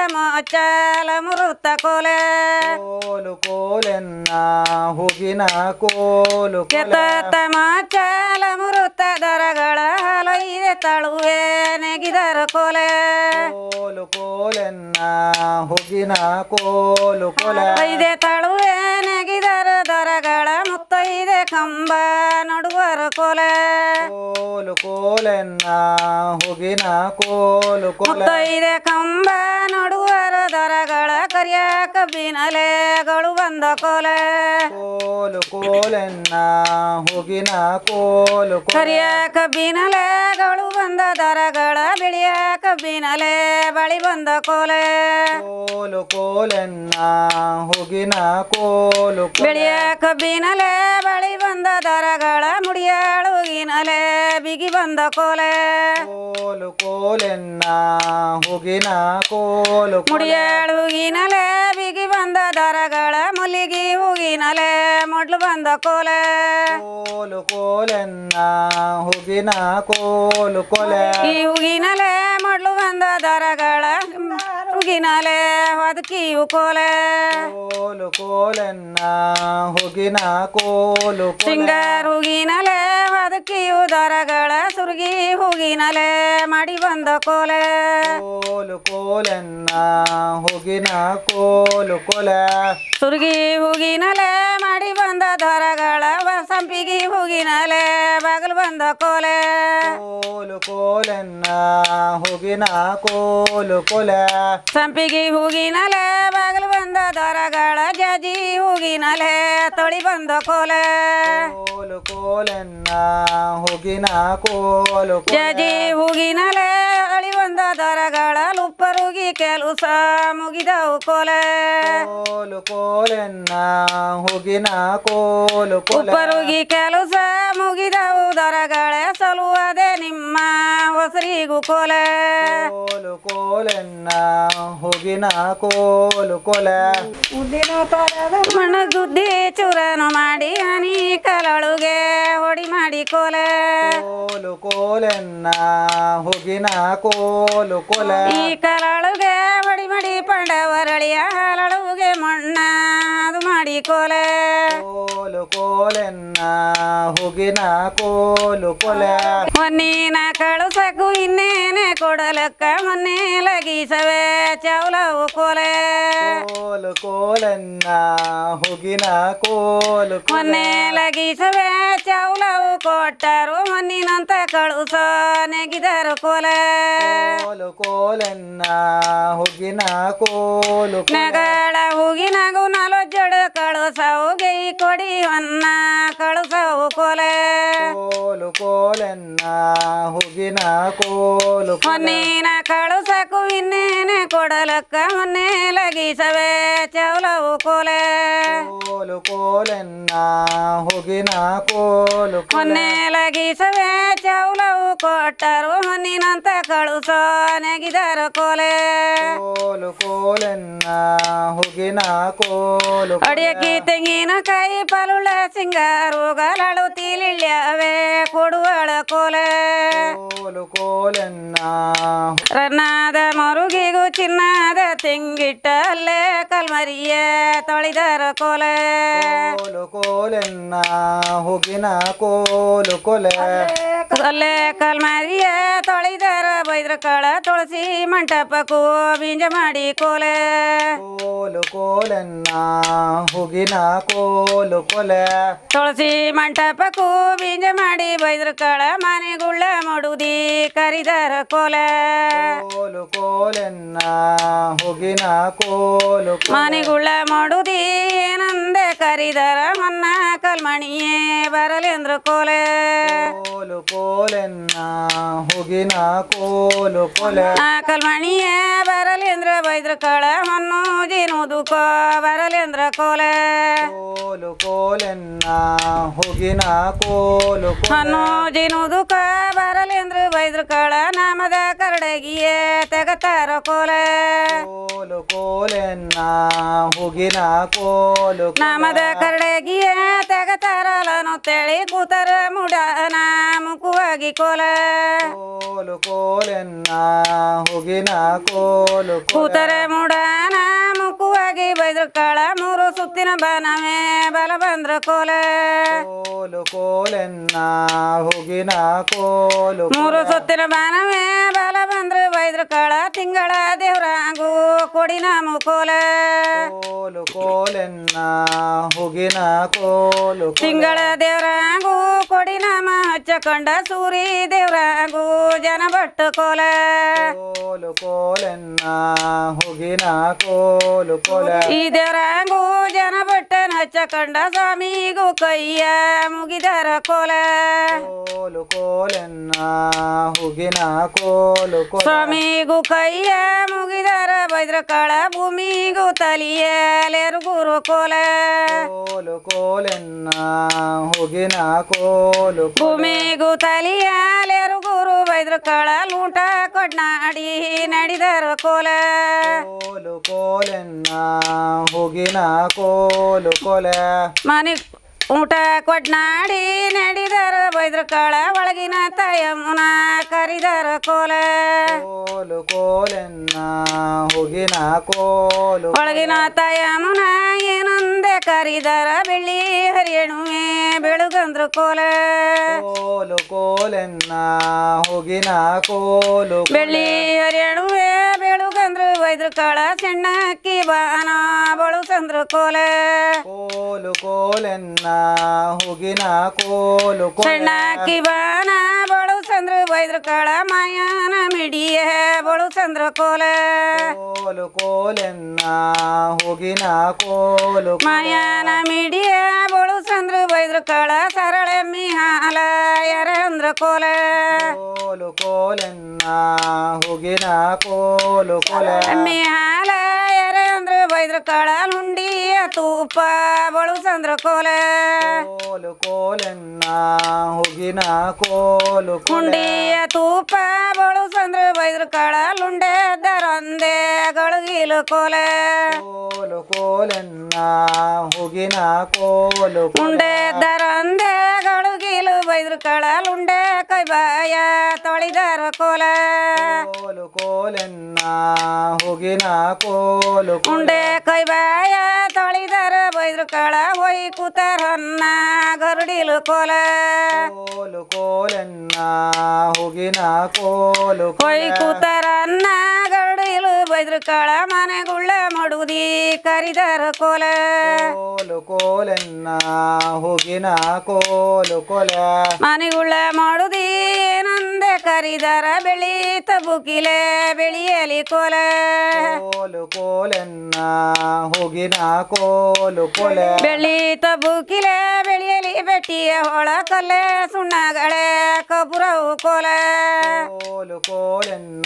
ಮೋಚಾಲ ಮುರುತ್ತ ಕೋಲೆ ಕೋಲು ಕೋಲೆನ್ನ ಹುಗಿನ ಕೋಲು ಕೊಲ ಕೆತ್ತ ಮೋಚಾಲ ಮುರುತ್ತ ದೊರಗಳ ಹಾಲೊಯ್ದೆ ತಳುವೆ ನೆಗಿದರ ಕೋಲೆ ಕೋಲು ಕೋಲೆನ್ನ ಹುಗಿನ ಕೋಲು ಕೊಲ ಐದೆ ತಳುವೆ ನೆಗಿದರ ದೊರಗಳ ಮುತ್ತೈದೆ ಕಂಬ ನಡುವರ ಕೋಲೆ ಕೋಲು ಕೋಲೆನ್ನ ಹುಗಿನ ಕೋಲು ಕೊಲ ಮುತ್ತೈದೆ ಕಂಬ ನಡುವರ ದೊರಗಳ ಕರಿಯ ಕಬ್ಬಿನಲೆಗಳು ಬಂದ ಕೋಲೆ ಕೋಲು ಕೋಲೆನ್ನ ಹುಗಿನ ಕೋಲು ಕೊಲ ಕರಿಯ ಕಬ್ಬಿನಲೆಗಳು ಬಂದ ದೊರಗಳ ಬಿಳಿಯ ಕಬ್ಬಿನಲೆ ಬಳಿ ಬಂದ ಕೋಲೆ ಕೋಲು ಕೋಲೆನ್ನ ಹುಗಿನ ಕೋಲು ಕೊಲ ಬಿಳಿಯ ಕಬ್ಬಿನಲೆ ಬಳಿ ಬಂದ ದೊರಗಳ ಮುಡಿಯಾಳುಗಿನಲೆ ಬಿಗಿ ಬಂದ ಕೋಲೆ ಕೋಲು ಕೋಲೆನ್ನ ಹುಗಿನ ಕೋಲು ಕೊಲ ಮುಡಿಯಾಳುಗಿನಲೆ ಬಿಗಿ ಬಂದ ದೊರಗಳ ಮುಲಿಗಿ ಹೂಗಿನಲೆ ಮೊಡ್ಲು ಬಂದ ಕೋಲೆ ಕೋಲು ಕೋಲೆನ್ನ ಹುಗಿನ ಕೋಲು ಕೊಲ ಈ ಹೂಗಿನಲೆ ಮೊಡ್ಲು ಬಂದ ದೊರಗಳ ಹುಗಿನಲೆ ಹೊದಕಿಯು ಕೋಲೆ ಕೋಲು ಕೋಲೆನ್ನ ಹುಗಿನ ಕೋಲು ಕೊಲ ಸಿಂಗಾರ ಹೂಗಿನಲೆ ಹೊದಕಿಯು ದೊರಗಳ ಸುರುಗಿ ಹೂಗಿನಲೆ ಮಾಡಿ ಬಂದ ಕೋಲೆ ಕೋಲು ಕೋಲೆನ್ನ ಹುಗಿನ ಕೋಲು ಕೊಲ ಸುರುಗಿ ಹೂಗಿನಲೆ ಮಾಡಿ ಬಂದ ದೊರಗಳ ಸಂಪಿಗಿ ಹೂಗಿನಲೆ ಬಾಗಿಲು ಬಂದ ಕೋಲೆ ಕೋಲು ಕೋಲೆನ್ನ ಹುಗಿನ ಕೋಲು ಕೊಲ ಸಂಪಿಗಿ ಹೂಗಿನಲೆ ಬಾಗಿಲು ಬಂದ ದೊರಗಳ ಜಾಜಿ ಹೂಗಿನಲೆ ತೊಳಿ ಬಂದ ಕೋಲೆ ಕೋಲು ಕೋಲೆನ್ನ ಹುಗಿನ ಕೋಲು ಕೊಲ ಜಾಜಿ ಹೂಗಿನಲೆ ಅಳಿ ಬಂದ ದೊರಗಳ ಲುಪ್ಪರುಗಿ ಕೆಲಸ ಮುಗಿದವು ಕೋಲೆ ಕೋಲು ಕೋಲೆನ್ನ ಹುಗಿನ ಕೋಲು ಕೊಲ ಉಪ್ಪರುಗಿ ಕೆಲಸ ಮುಗಿದವು ದೊರಗಳೇ ಸಲುವದೆ ನಿಮ್ಮ ಹೊಸರಿಗೂ ಕೋಲೆ ಕೋಲು ಕೋಲೆನ್ನ ಹುಗಿನ ಕೋಲು ಕೊಲ ಉದ್ದಿನ ತರದ ಮಣ್ಣ ಗುದ್ದಿ ಚೂರನು ಮಾಡಿ ಹನಿ ಕಲಳುಗೆ ಹೊಡಿ ಮಾಡಿ ಕೋಲೆ ಕೋಲು ಕೋಲೆನ್ನ ಹುಗಿನ ಕೋಲು ಕೊಲ ಈ ಕಲಳುಗೆ ಹೊಡಿ ಮಾಡಿ ಪಂಡವರಳಿಯ ಹಲಳುಗೆ ಮಣ್ಣ ಅದು ಮಾಡಿ ಕೋಲೆ ಕೋಲು ಕೋಲೆನ್ನ ಹುಗಿನ ಕೋಲು ಕೊಲ ಮೊನ್ನಿನ ಕಳುಸಕು ಇನ್ನೇನೆ ಕೊಡಲಕ್ಕ ಮೊನ್ನೆ ಲಗೀಸವೆ ಚೌಲವು ಕೋಲೆ ಕೋಲು ಕೋಲೆನ್ನ ಹುಗಿನ ಕೋಲು ಕೊಲ ಮೊನ್ನೆ ಲಗೀಸವೆ ಚೌಲವು ಕೊಟ್ಟರು ಮೊನ್ನಿನಂತ ಕಳುಸ ನೆಗಿದರು ಕೋಲೆ ಕೋಲು ಕೋಲೆನ್ನ ಹುಗಿನ ಕೋಲು ಕೊಲ ನೆಗಳ ಹೂಗಿನಗು ನಲು ಜಡು ಕಳುಸವು ಗೈ ಕೊಡಿ ಹೊನ್ನ ಕಳುಸವು ಕೋಲೆ ಕೋಲು ಕೋಲೆನ್ನ ಹುಗಿನ ಕೋಲು ಕೊಲ ಮೊನ್ನಿನ ಕಳುಸಕು ಇನ್ನೇನೆ ಕೊಡಲಕ್ಕ ಮೊನ್ನೆ ಲಗೀಸವೆ ಚೌಲವು ಕೋಲೆ ಕೋಲು ಕೋಲೆನ್ನ ಹುಗಿನ ಕೋಲು ಕೊಲ ಮೊನ್ನೆ ಲಗೀಸವೆ ಚೌಲವು ಕೊಟ್ಟರು ಹೊನ್ನಿನಂತ ಕಳುಸ ನೆಗಿದರು ಕೋಲೆ ಕೋಲು ಕೋಲೆನ್ನ ಹುಗಿನ ಹುಗಿನ ಕೋಲು ಅಡಿಯಕ್ಕಿ ತೆಂಗಿನಕಾಯಿ ಪಲುಳ ಸಿಂಗಾರು ಗಲಾಳು ತೀಲಿಳ್ಯವೇ ಕೊಡುವಳ ಕೋಲೆ ಕೋಲು ಕೋಲೆನ್ನ ರನ್ನಾದ ಮರುಗಿಗೂ ಚಿನ್ನದ ತೆಂಗಿಟ್ಟಲ್ಲೇ ಕಲ್ಮರಿಯ ತೊಳಿದರ ಕೋಲೆ ಕೋಲು ಕೋಲೆನ್ನ ಹುಗಿನ ಕೋಲು ಕೊಲೆ ಅಲ್ಲೇ ಕಲ್ಮರಿಯ ತೊಳಿದರ ಬೈದ್ರ ಕಳ ತುಳಸಿ ಮಂಟಪಕ್ಕೂ ಬೀಂಜ ಮಾಡಿ ಕೋಲೆ ಕೋಲು ಕೋಲೆನ್ನ ಹುಗಿನ ಕೋಲು ಕೊಲೆ ತುಳಸಿ ಮಂಟಪಕ್ಕೂ ಬೀಂಜ ಮಾಡಿ ಬೈದ್ರ ಕಳ ಮನೆಗುಳ್ಳ ಮಾಡುದಿ ಕರಿದರ ಕೋಲೆ ಕೋಲು ಕೋಲೆನ್ನ ಹುಗಿನ ಕೋಲು ಕೊಲೆ. ಮನೆಗುಳ್ಳ ಮಾಡುದಿ ಏನಂದೆ ಕರಿದರ ಮನ್ನ ಕಲ್ಮಣಿಯೇ ಬರಲೆಂದ್ರ ಕೋಲೆ ಕೋಲು ಕೋಲೆನ್ನ ಹುಗಿನ ಕೋಲು ಕೊಲೆ ಆ ಕಲ್ಮಣಿಯೇ ಬರಲೆಂದ್ರ ಬೈದ್ರ ಕಳ ಮಣ್ಣು ಜೀನುದು ಕೋ ಬರಲೆಂದ್ರ ಕೋಲೆ ಕೋಲು ಕೋಲೆನ್ನ ಹುಗಿನ ಕೋಲು ಕೊಲೆ ಮಣ್ಣು ಜೀನುದು ಕೋ ಬರಲೆಂದ್ರ ಬೈದ್ರ ಕಳ ನಾಮದ ಕರಡಗಿಯೇ ತೆಗತಾರ ಕೋಲೆ ಕೋಲು ಕೋಲೆನ್ನ ಹುಗಿನ ಕೋಲು ಕೊಲೆ. ನಾಮದ ಕರಡಗಿಯೇ ತೆಗತಾರಲನು ತೆಳಿ ಕೂತರ ಮುಡನ ಮುಖವಾಗಿ ಕೋಲೆ ಕೋಲು ಕೋಲೆನ್ನ ಹುಗಿನ ಕೋಲು ಕೊಲೆ. ಕೂತರ ಮುಡನ ಮುಖವಾಗಿ ಬೈದ್ರ ಕಳ ಮೂರು ಸುತ್ತಿನ ಬನವೇ ಬಲ ಬಂದ್ರ ಕೋಲೆ ಕೋಲು ಕೋಲೆನ್ನ ಹುಗಿನ ಕೋಲು ಕೊಲೆ. ಮೂರು ಸುತ್ತಿನ ಬಾನವೇ ಬಲ ಬಂದ್ರ ಬೈದ್ರ ಕಳ ತಿಂಗಳ ದೇವ್ರಾಗು ಕೊಡಿನ ಮುಕೋಲೆ ಕೋಲು ಕೋಲೆನ್ನ ಹುಗಿನ ಕೋಲು ಕೊಲೆ. ತಿಂಗಳ ದೇವ್ರಾಗು ಕೊಡಿನ ಹಚ್ಚಕೊಂಡ ಸೂರಿ ದೇವ್ರಾಗು ಜನ ಬಟ್ಟು ಕೋಲೆ ಕೋಲು ಕೋಲೆನ್ನ ಹುಗಿನ ಕೋಲು ಕೊಲೆ ಈ ದೇವ್ರಾಗು ಜನ ಬಟ್ಟನ ಹಚ್ಚಕೊಂಡ ಸ್ವಾಮಿಗೂ ಕೈಯ ಮುಗಿದರ ಕೋಲೆ ಕೋಲು ಕೋಲೆನ್ನ ಹುಗಿನ ಕೋಲು ಕೊಲೆ ಸ್ವಾಮಿಗೂ ಕೈಯ ಮುಗಿದರ ಬೈದ್ರ ಕಳ ಭೂಮಿಗೂ ತಲಿಯಲೇರು ಗುರು ಕೋಲೆ ಕೋಲು ಕೋಲೆನ್ನ ಹುಗಿನ ಕೋಲು ಕೊಲೆ ಭೂಮಿಗೂ ತಲಿಯಲೇರು ಗುರು ಬೈದ್ರ ಕಳ ಲೂಟ ಕೊಡ್ನಾಡಿ ನಡೆದರ ಕೋಲೆ ಕೋಲು ಕೋಲೆನ್ನ ಹುಗಿನ ಕೋಲು ಕೊಲೆ ಮನೆ ಊಟ ಕೊಡ್ನಾಡಿ ನಡೆದರ ಬೈದ್ರ ಕಳ ಒಳಗಿನ ತಾಯಮ್ಮನ ಕರಿದರ ಕೋಲೆ ಕೋಲು ಕೋಲೆನ್ನ ಹುಗಿನ ಕೋಲು ಒಳಗಿನ ತಾಯಮ್ಮನ ಏನಂದೆ ಕರಿದರ ಬೆಳ್ಳಿ ಹರಿಯಣುವೆ ಬೆಳುಗಂದ್ರ ಕೋಲೆ ಕೋಲು ಕೋಲೆನ್ನ ಹುಗಿನ ಕೋಲು ಕೊಲೆ. ಬೆಳ್ಳಿ ಹರಿಯಣುವೆ ಬೆಳುಗಂದ್ರ ವೈದ್ರ ಕಳ ಸಣ್ಣಕ್ಕಿ ಬಾನ ಬಳು ಚಂದ್ರ ಕೋಲೆ ಕೋಲು ಕೋಲೆನ್ನ ಹುಗಿನ ಕೋಲು ಕೊಲೆ. ಸಣ್ಣಕ್ಕಿ ಬಾನ ಬಳು ಚಂದ್ರ ವೈದ್ರ ಕಳ ಮಾಯನ ಮಿಡಿಯ ಬಳು ಚಂದ್ರ ಕೋಲೆ ಕೋಲು ಕೋಲೆನ್ನ ಹುಗಿನ ಕೋಲು ಕೊಲೆ. ಮಾಯನ ಮಿಡಿಯ ಬಳು ಚಂದ್ರ ವೈದ್ರ ಕಳ ಸರಳೆಮ್ಮಿ ಹಾಲ ಯರಂದ್ರ ಕೋಲೆ ಕೋಲು ಕೋಲೆನ್ನ ಹುಗಿನ ಕೋಲು ಕೊಲೆ ಎಮ್ಮಿ ಹಾಲ ಯರಂದ್ರ ವೈದ್ರ ಕಳ ಹುಂಡಿಯ ತೂಪ ಬಳು ಚಂದ್ರ ಕೋಲೆ ಕೋಲು ಕೋಲೆನ್ನ ಹುಗಿನ ಕೋಲು ಕೊಲೆ ಹುಂಡಿಯ ತೂಪ ಬಳು ಚಂದ್ರ ವೈದ್ರ ಕಳ ಲುಂಡೆ ದರೊಂದೆ ಗಳಗಿಲು ಕೋಲೆ ಕೋಲು ಕೋಲೆನ್ನ ಹುಗಿನ ಕೋಲು ಕೊಲೆ. ಉಂಡೆ ದರೊಂದೆ ಗಳಗಿಲು ವೈದ್ರ ಕಳ ಲುಂಡೆ ಕೈಬಾಯ ತೊಳಿದರ ಕೋಲೆ ಕೋಲು ಕೋಲೆನ್ನ ಹುಗಿನ ಕೋಲು ಕೊಲೆ. ಉಂಡೆ ಕೈಬಾಯ ತೊಳಿದರ ಬೈದ್ರ ಕಳ ಹೊಯ್ ಕೂತರನ್ನ ಗರುಡಿಲು ಕೋಲೆ ಕೋಲು ಕೋಲೆನ್ನ ಹುಗಿನ ಕೋಲು ಹೊಯ್ ಕೊಲೆ. ಕೂತರನ್ನ ಗರುಡಿಲು ಬೈದ್ರ ಕಳ ಮನೆಗುಳ್ಳ ಮಡುದಿ ಕರಿದರ ಕೋಲೆ ಕೋಲು ಕೋಲೆನ್ನ ಹುಗಿನ ಕೋಲು ಕೊಲೆ ಮನೆಗುಳ್ಳ ಮಾಡುದಿ ಏನಂದೆ ಕರಿದರ ಬೆಳಿ ತಬುಕಿಲೆ ಬೆಳಿಯಲಿ ಕೋಲೆ ಕೋಲು ಕೋಲೆನ್ನ ಹುಗಿನ ಕೋಲು ಕೊಲೆ ಬೆಳಿ ತಬುಕಿಲೆ ಬೆಳಿಯಲಿ ಬೆಟ್ಟಿಯ ಹೊಳ ಕಲ್ಲೆ ಸುಣ್ಣಗಳೇ ಕಬುರವು ಕೋಲೆ ಕೋಲು ಕೋಲೆನ್ನ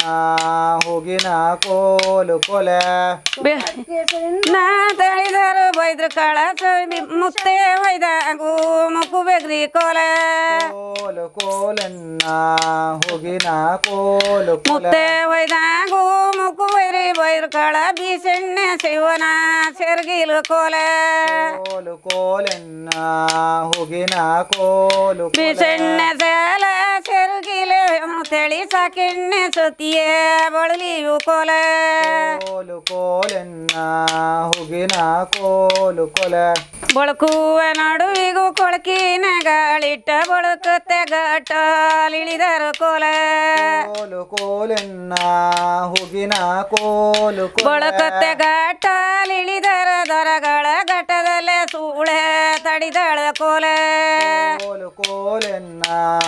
ಹುಗಿನ ಕೋಲು ಕೊಲೆ ಬೆ- ನಾ ತಳಿದರು ಬೈದ್ರ ಕಾಳ ಮುತ್ತೆ ಹೊಯ್ದಾಗು ಮುಕ್ಕು ಬೆಗ್ರಿ ಕೋಲೆ ಕೋಲು ಕೋಲೆನ್ನ ಹುಗಿನ ಕೋಲು ಕೊಲೆ ಮುತ್ತೆ ಒಯ್ದಾಗು ಮುಕ್ಕು ವೈರಿ ಬೈರ್ ಕಳ ಬೀಸೆಣ್ಣೆ ಶಿವನ ಸೆರ್ಗಿಲು ಕೋಲೆ ಕೋಲು ಕೋಲೆನ್ನ ಹುಗಿನ ಕೋಲು ಕೊಲೆ ಬೀಸೆಣ್ಣೆ ಸೇಲ ಸೆರ್ಗಿಲೆ ತೆಳಿ ಸಾಕೆಣ್ಣೆ ಸುತ್ತಿಯೇ ಬಳಲಿಯು ಕೋಲೆ ಕೋಲು ಕೋಲೆನ್ನ ಹುಗಿನ ಕೋಲು ಕೊಲೆ ಬಳಕುವ ನಡುವಿಗೂ ಕೊಳಕಿನ ಗಾಳಿಟ್ಟ ಬಳಕತ್ತೆ ಗಟ್ಟಲಿಳಿದರು ಕೋಲೆ ಕೋಲು ಕೋಲೆನ್ನ ಹುಗಿನ ಕೋಲು ಕೊಲೆ ಬಳಕತ್ತೆ ಗಟ್ಟಲಿಳಿದರ ದರಗಳ ಘಟ್ಟದಲ್ಲೇ ಸೂಳೆ ತಡಿದಳ ಕೋಲೆ ಕೋಲು ಕೋಲೆನ್ನ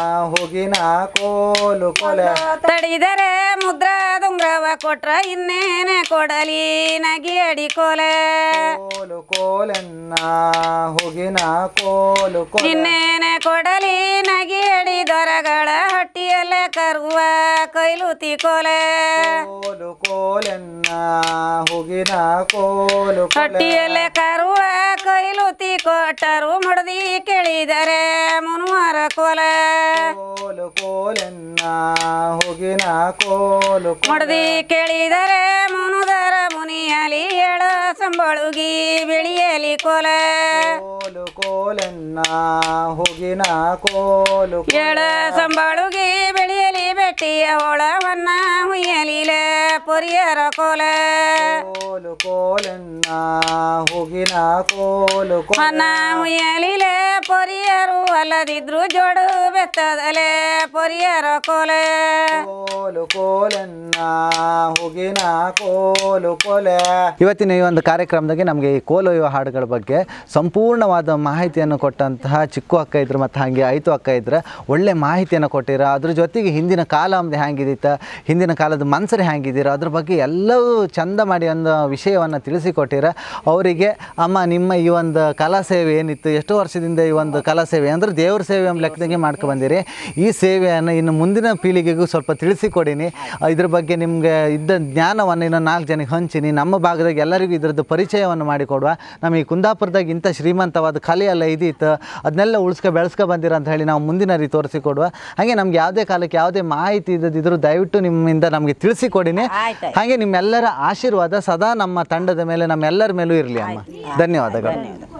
ಹುಗಿನ ಕೋಲು ಕೊಲೆ ತಡಿದರೆ ಮುದ್ರಾ ದುಂಗ್ರವ ಕೊಟ್ರ ಇನ್ನೇನೆ ಕೊಡಲಿ ನಗಿ ಅಡಿ ಕೋಲೆ ಕೋಲು ಕೋಲೆನ್ನ ಹುಗಿನ ಕೋಲು ಕೊಲೆ ಇನ್ನೇನೆ ಕೊಡಲಿ ನಗಿ ಅಡಿ ದೊರಗಳ ಹಟ್ಟಿಯಲ್ಲೇ ಕರುವ ಕೈಲುತಿ ಕೋಲೆ ಕೋಲು ಕೋಲೆನ್ನ ಹುಗಿನ ಕೋಲು ಕೊಲೆ ಹಟ್ಟಿಯಲ್ಲೇ ಕರುವ ಕೈಲುತಿ ಕೊಟ್ಟರು ಮುಡ್ದಿ ಕೇಳಿದರೆ ಮುನುವರ ಕೋಲೆ ಕೋಲು ಕೋಲೆನ್ನ ಹುಗಿನ ಕೋಲು ಕೊಲೆ ಮುಡ್ದಿ ಕೇಳಿದರೆ ಮುನುದರ ಮುನಿಯಲಿ ಎಳ ಸಂಬಳುಗಿ ಬಿಳಿಯಲಿ ಕೋಲೆ ಕೋಲು ಕೋಲೆನ್ನ ಹುಗಿನ ಕೋಲು ಕೊಲೆ ಎಳ ಸಂಬಳುಗಿ ಬೆಳೆಯಲಿ ಬೆಟ್ಟಿಯ ಹೊಳವನ್ನ ಹುಯ್ಯಲಿಲೆ ಪೊರಿಯರ ಕೋಲೆ ಕೋಲು ಕೋಲೆನ್ನ ಹುಗಿನ ಕೋಲು ಕೊಲೆ ಹೊನ್ನ ಹುಯ್ಯಲಿಲೆ ಪೊರಿಯರು ಅಲ್ಲದಿದ್ರು ಜೋಡು ಬೆತ್ತದಲೆ ಪೊರಿಯರ ಕೋಲೆ ಕೋಲು ಕೋಲೆನ್ನ ಹುಗಿನ ಕೋಲು ಕೊಲೆ ಇವತ್ತಿನ ಈ ಒಂದು ಕಾರ್ಯಕ್ರಮದಾಗೆ ನಮಗೆ ಈ ಕೋಲೊಯ್ಯುವ ಹಾಡುಗಳ ಬಗ್ಗೆ ಸಂಪೂರ್ಣವಾದ ಮಾಹಿತಿಯನ್ನು ಕೊಟ್ಟಂತಹ ಚಿಕ್ಕು ಅಕ್ಕ ಇದ್ರು ಮತ್ತು ಹಾಗೆ ಐತು ಅಕ್ಕ ಇದ್ರೆ ಒಳ್ಳೆ ಮಾಹಿತಿಯನ್ನು ಕೊಟ್ಟಿರ ಅದ್ರ ಜೊತೆಗೆ ಹಿಂದಿನ ಕಾಲ ಅಂದು ಹೆಂಗಿದಿತ್ತ ಹಿಂದಿನ ಕಾಲದ ಮನ್ಸರು ಹೆಂಗಿದ್ದೀರ ಅದ್ರ ಬಗ್ಗೆ ಎಲ್ಲವೂ ಚಂದ ಮಾಡಿ ಒಂದು ವಿಷಯವನ್ನು ತಿಳಿಸಿಕೊಟ್ಟಿರ ಅವರಿಗೆ ಅಮ್ಮ ನಿಮ್ಮ ಈ ಒಂದು ಕಲಾ ಸೇವೆ ಏನಿತ್ತು ಎಷ್ಟು ವರ್ಷದಿಂದ ಈ ಒಂದು ಕಲಾ ಸೇವೆ ಅಂದರೆ ದೇವ್ರ ಸೇವೆ ಎಂಬ ಲೆಕ್ಕದಾಗೆ ಮಾಡ್ಕೊ ಬಂದಿರಿ ಈ ಸೇವೆಯನ್ನು ಇನ್ನು ಮುಂದಿನ ಪೀಳಿಗೆಗೂ ಸ್ವಲ್ಪ ತಿಳಿಸಿಕೊಡಿನಿ ಆ, ಇದ್ರ ಬಗ್ಗೆ ನಿಮಗೆ ಇದ್ದ ಜ್ಞಾನವನ್ನು ಇನ್ನು ನಾಲ್ಕು ಜನಕ್ಕೆ ಹಂಚಿನಿ ನಮ್ಮ ಭಾಗದಾಗ ಎಲ್ಲರಿಗೂ ಇದ್ರದ್ದು ಪರಿಚಯವನ್ನು ಮಾಡಿಕೊಡುವ ನಮ್ಮ ಈ ಕುಂದಾಪುರದಾಗ ಇಂಥ ಶ್ರೀಮಂತವಾದ ಕಲೆ ಎಲ್ಲ ಇದಿತ್ತು ಅದನ್ನೆಲ್ಲ ಉಳಿಸ್ಕೊ ಬೆಳೆಸ್ಕೊ ಬಂದಿರ ಅಂತ ಹೇಳಿ ನಾವು ಮುಂದಿನ ರೀತಿ ತೋರಿಸಿಕೊಡುವ ಹಾಗೆ ನಮ್ಗೆ ಯಾವುದೇ ಕಾಲಕ್ಕೆ ಯಾವುದೇ ಮಾಹಿತಿ ಇದ್ದದಿದ್ರು ದಯವಿಟ್ಟು ನಿಮ್ಮಿಂದ ನಮಗೆ ತಿಳಿಸಿಕೊಡಿನಿ ಆಯ್ತು ಹಾಗೆ ನಿಮ್ಮೆಲ್ಲರ ಆಶೀರ್ವಾದ ಸದಾ ನಮ್ಮ ತಂಡದ ಮೇಲೆ ನಮ್ಮೆಲ್ಲರ ಮೇಲೂ ಇರಲಿ ಅಮ್ಮ ಧನ್ಯವಾದಗಳು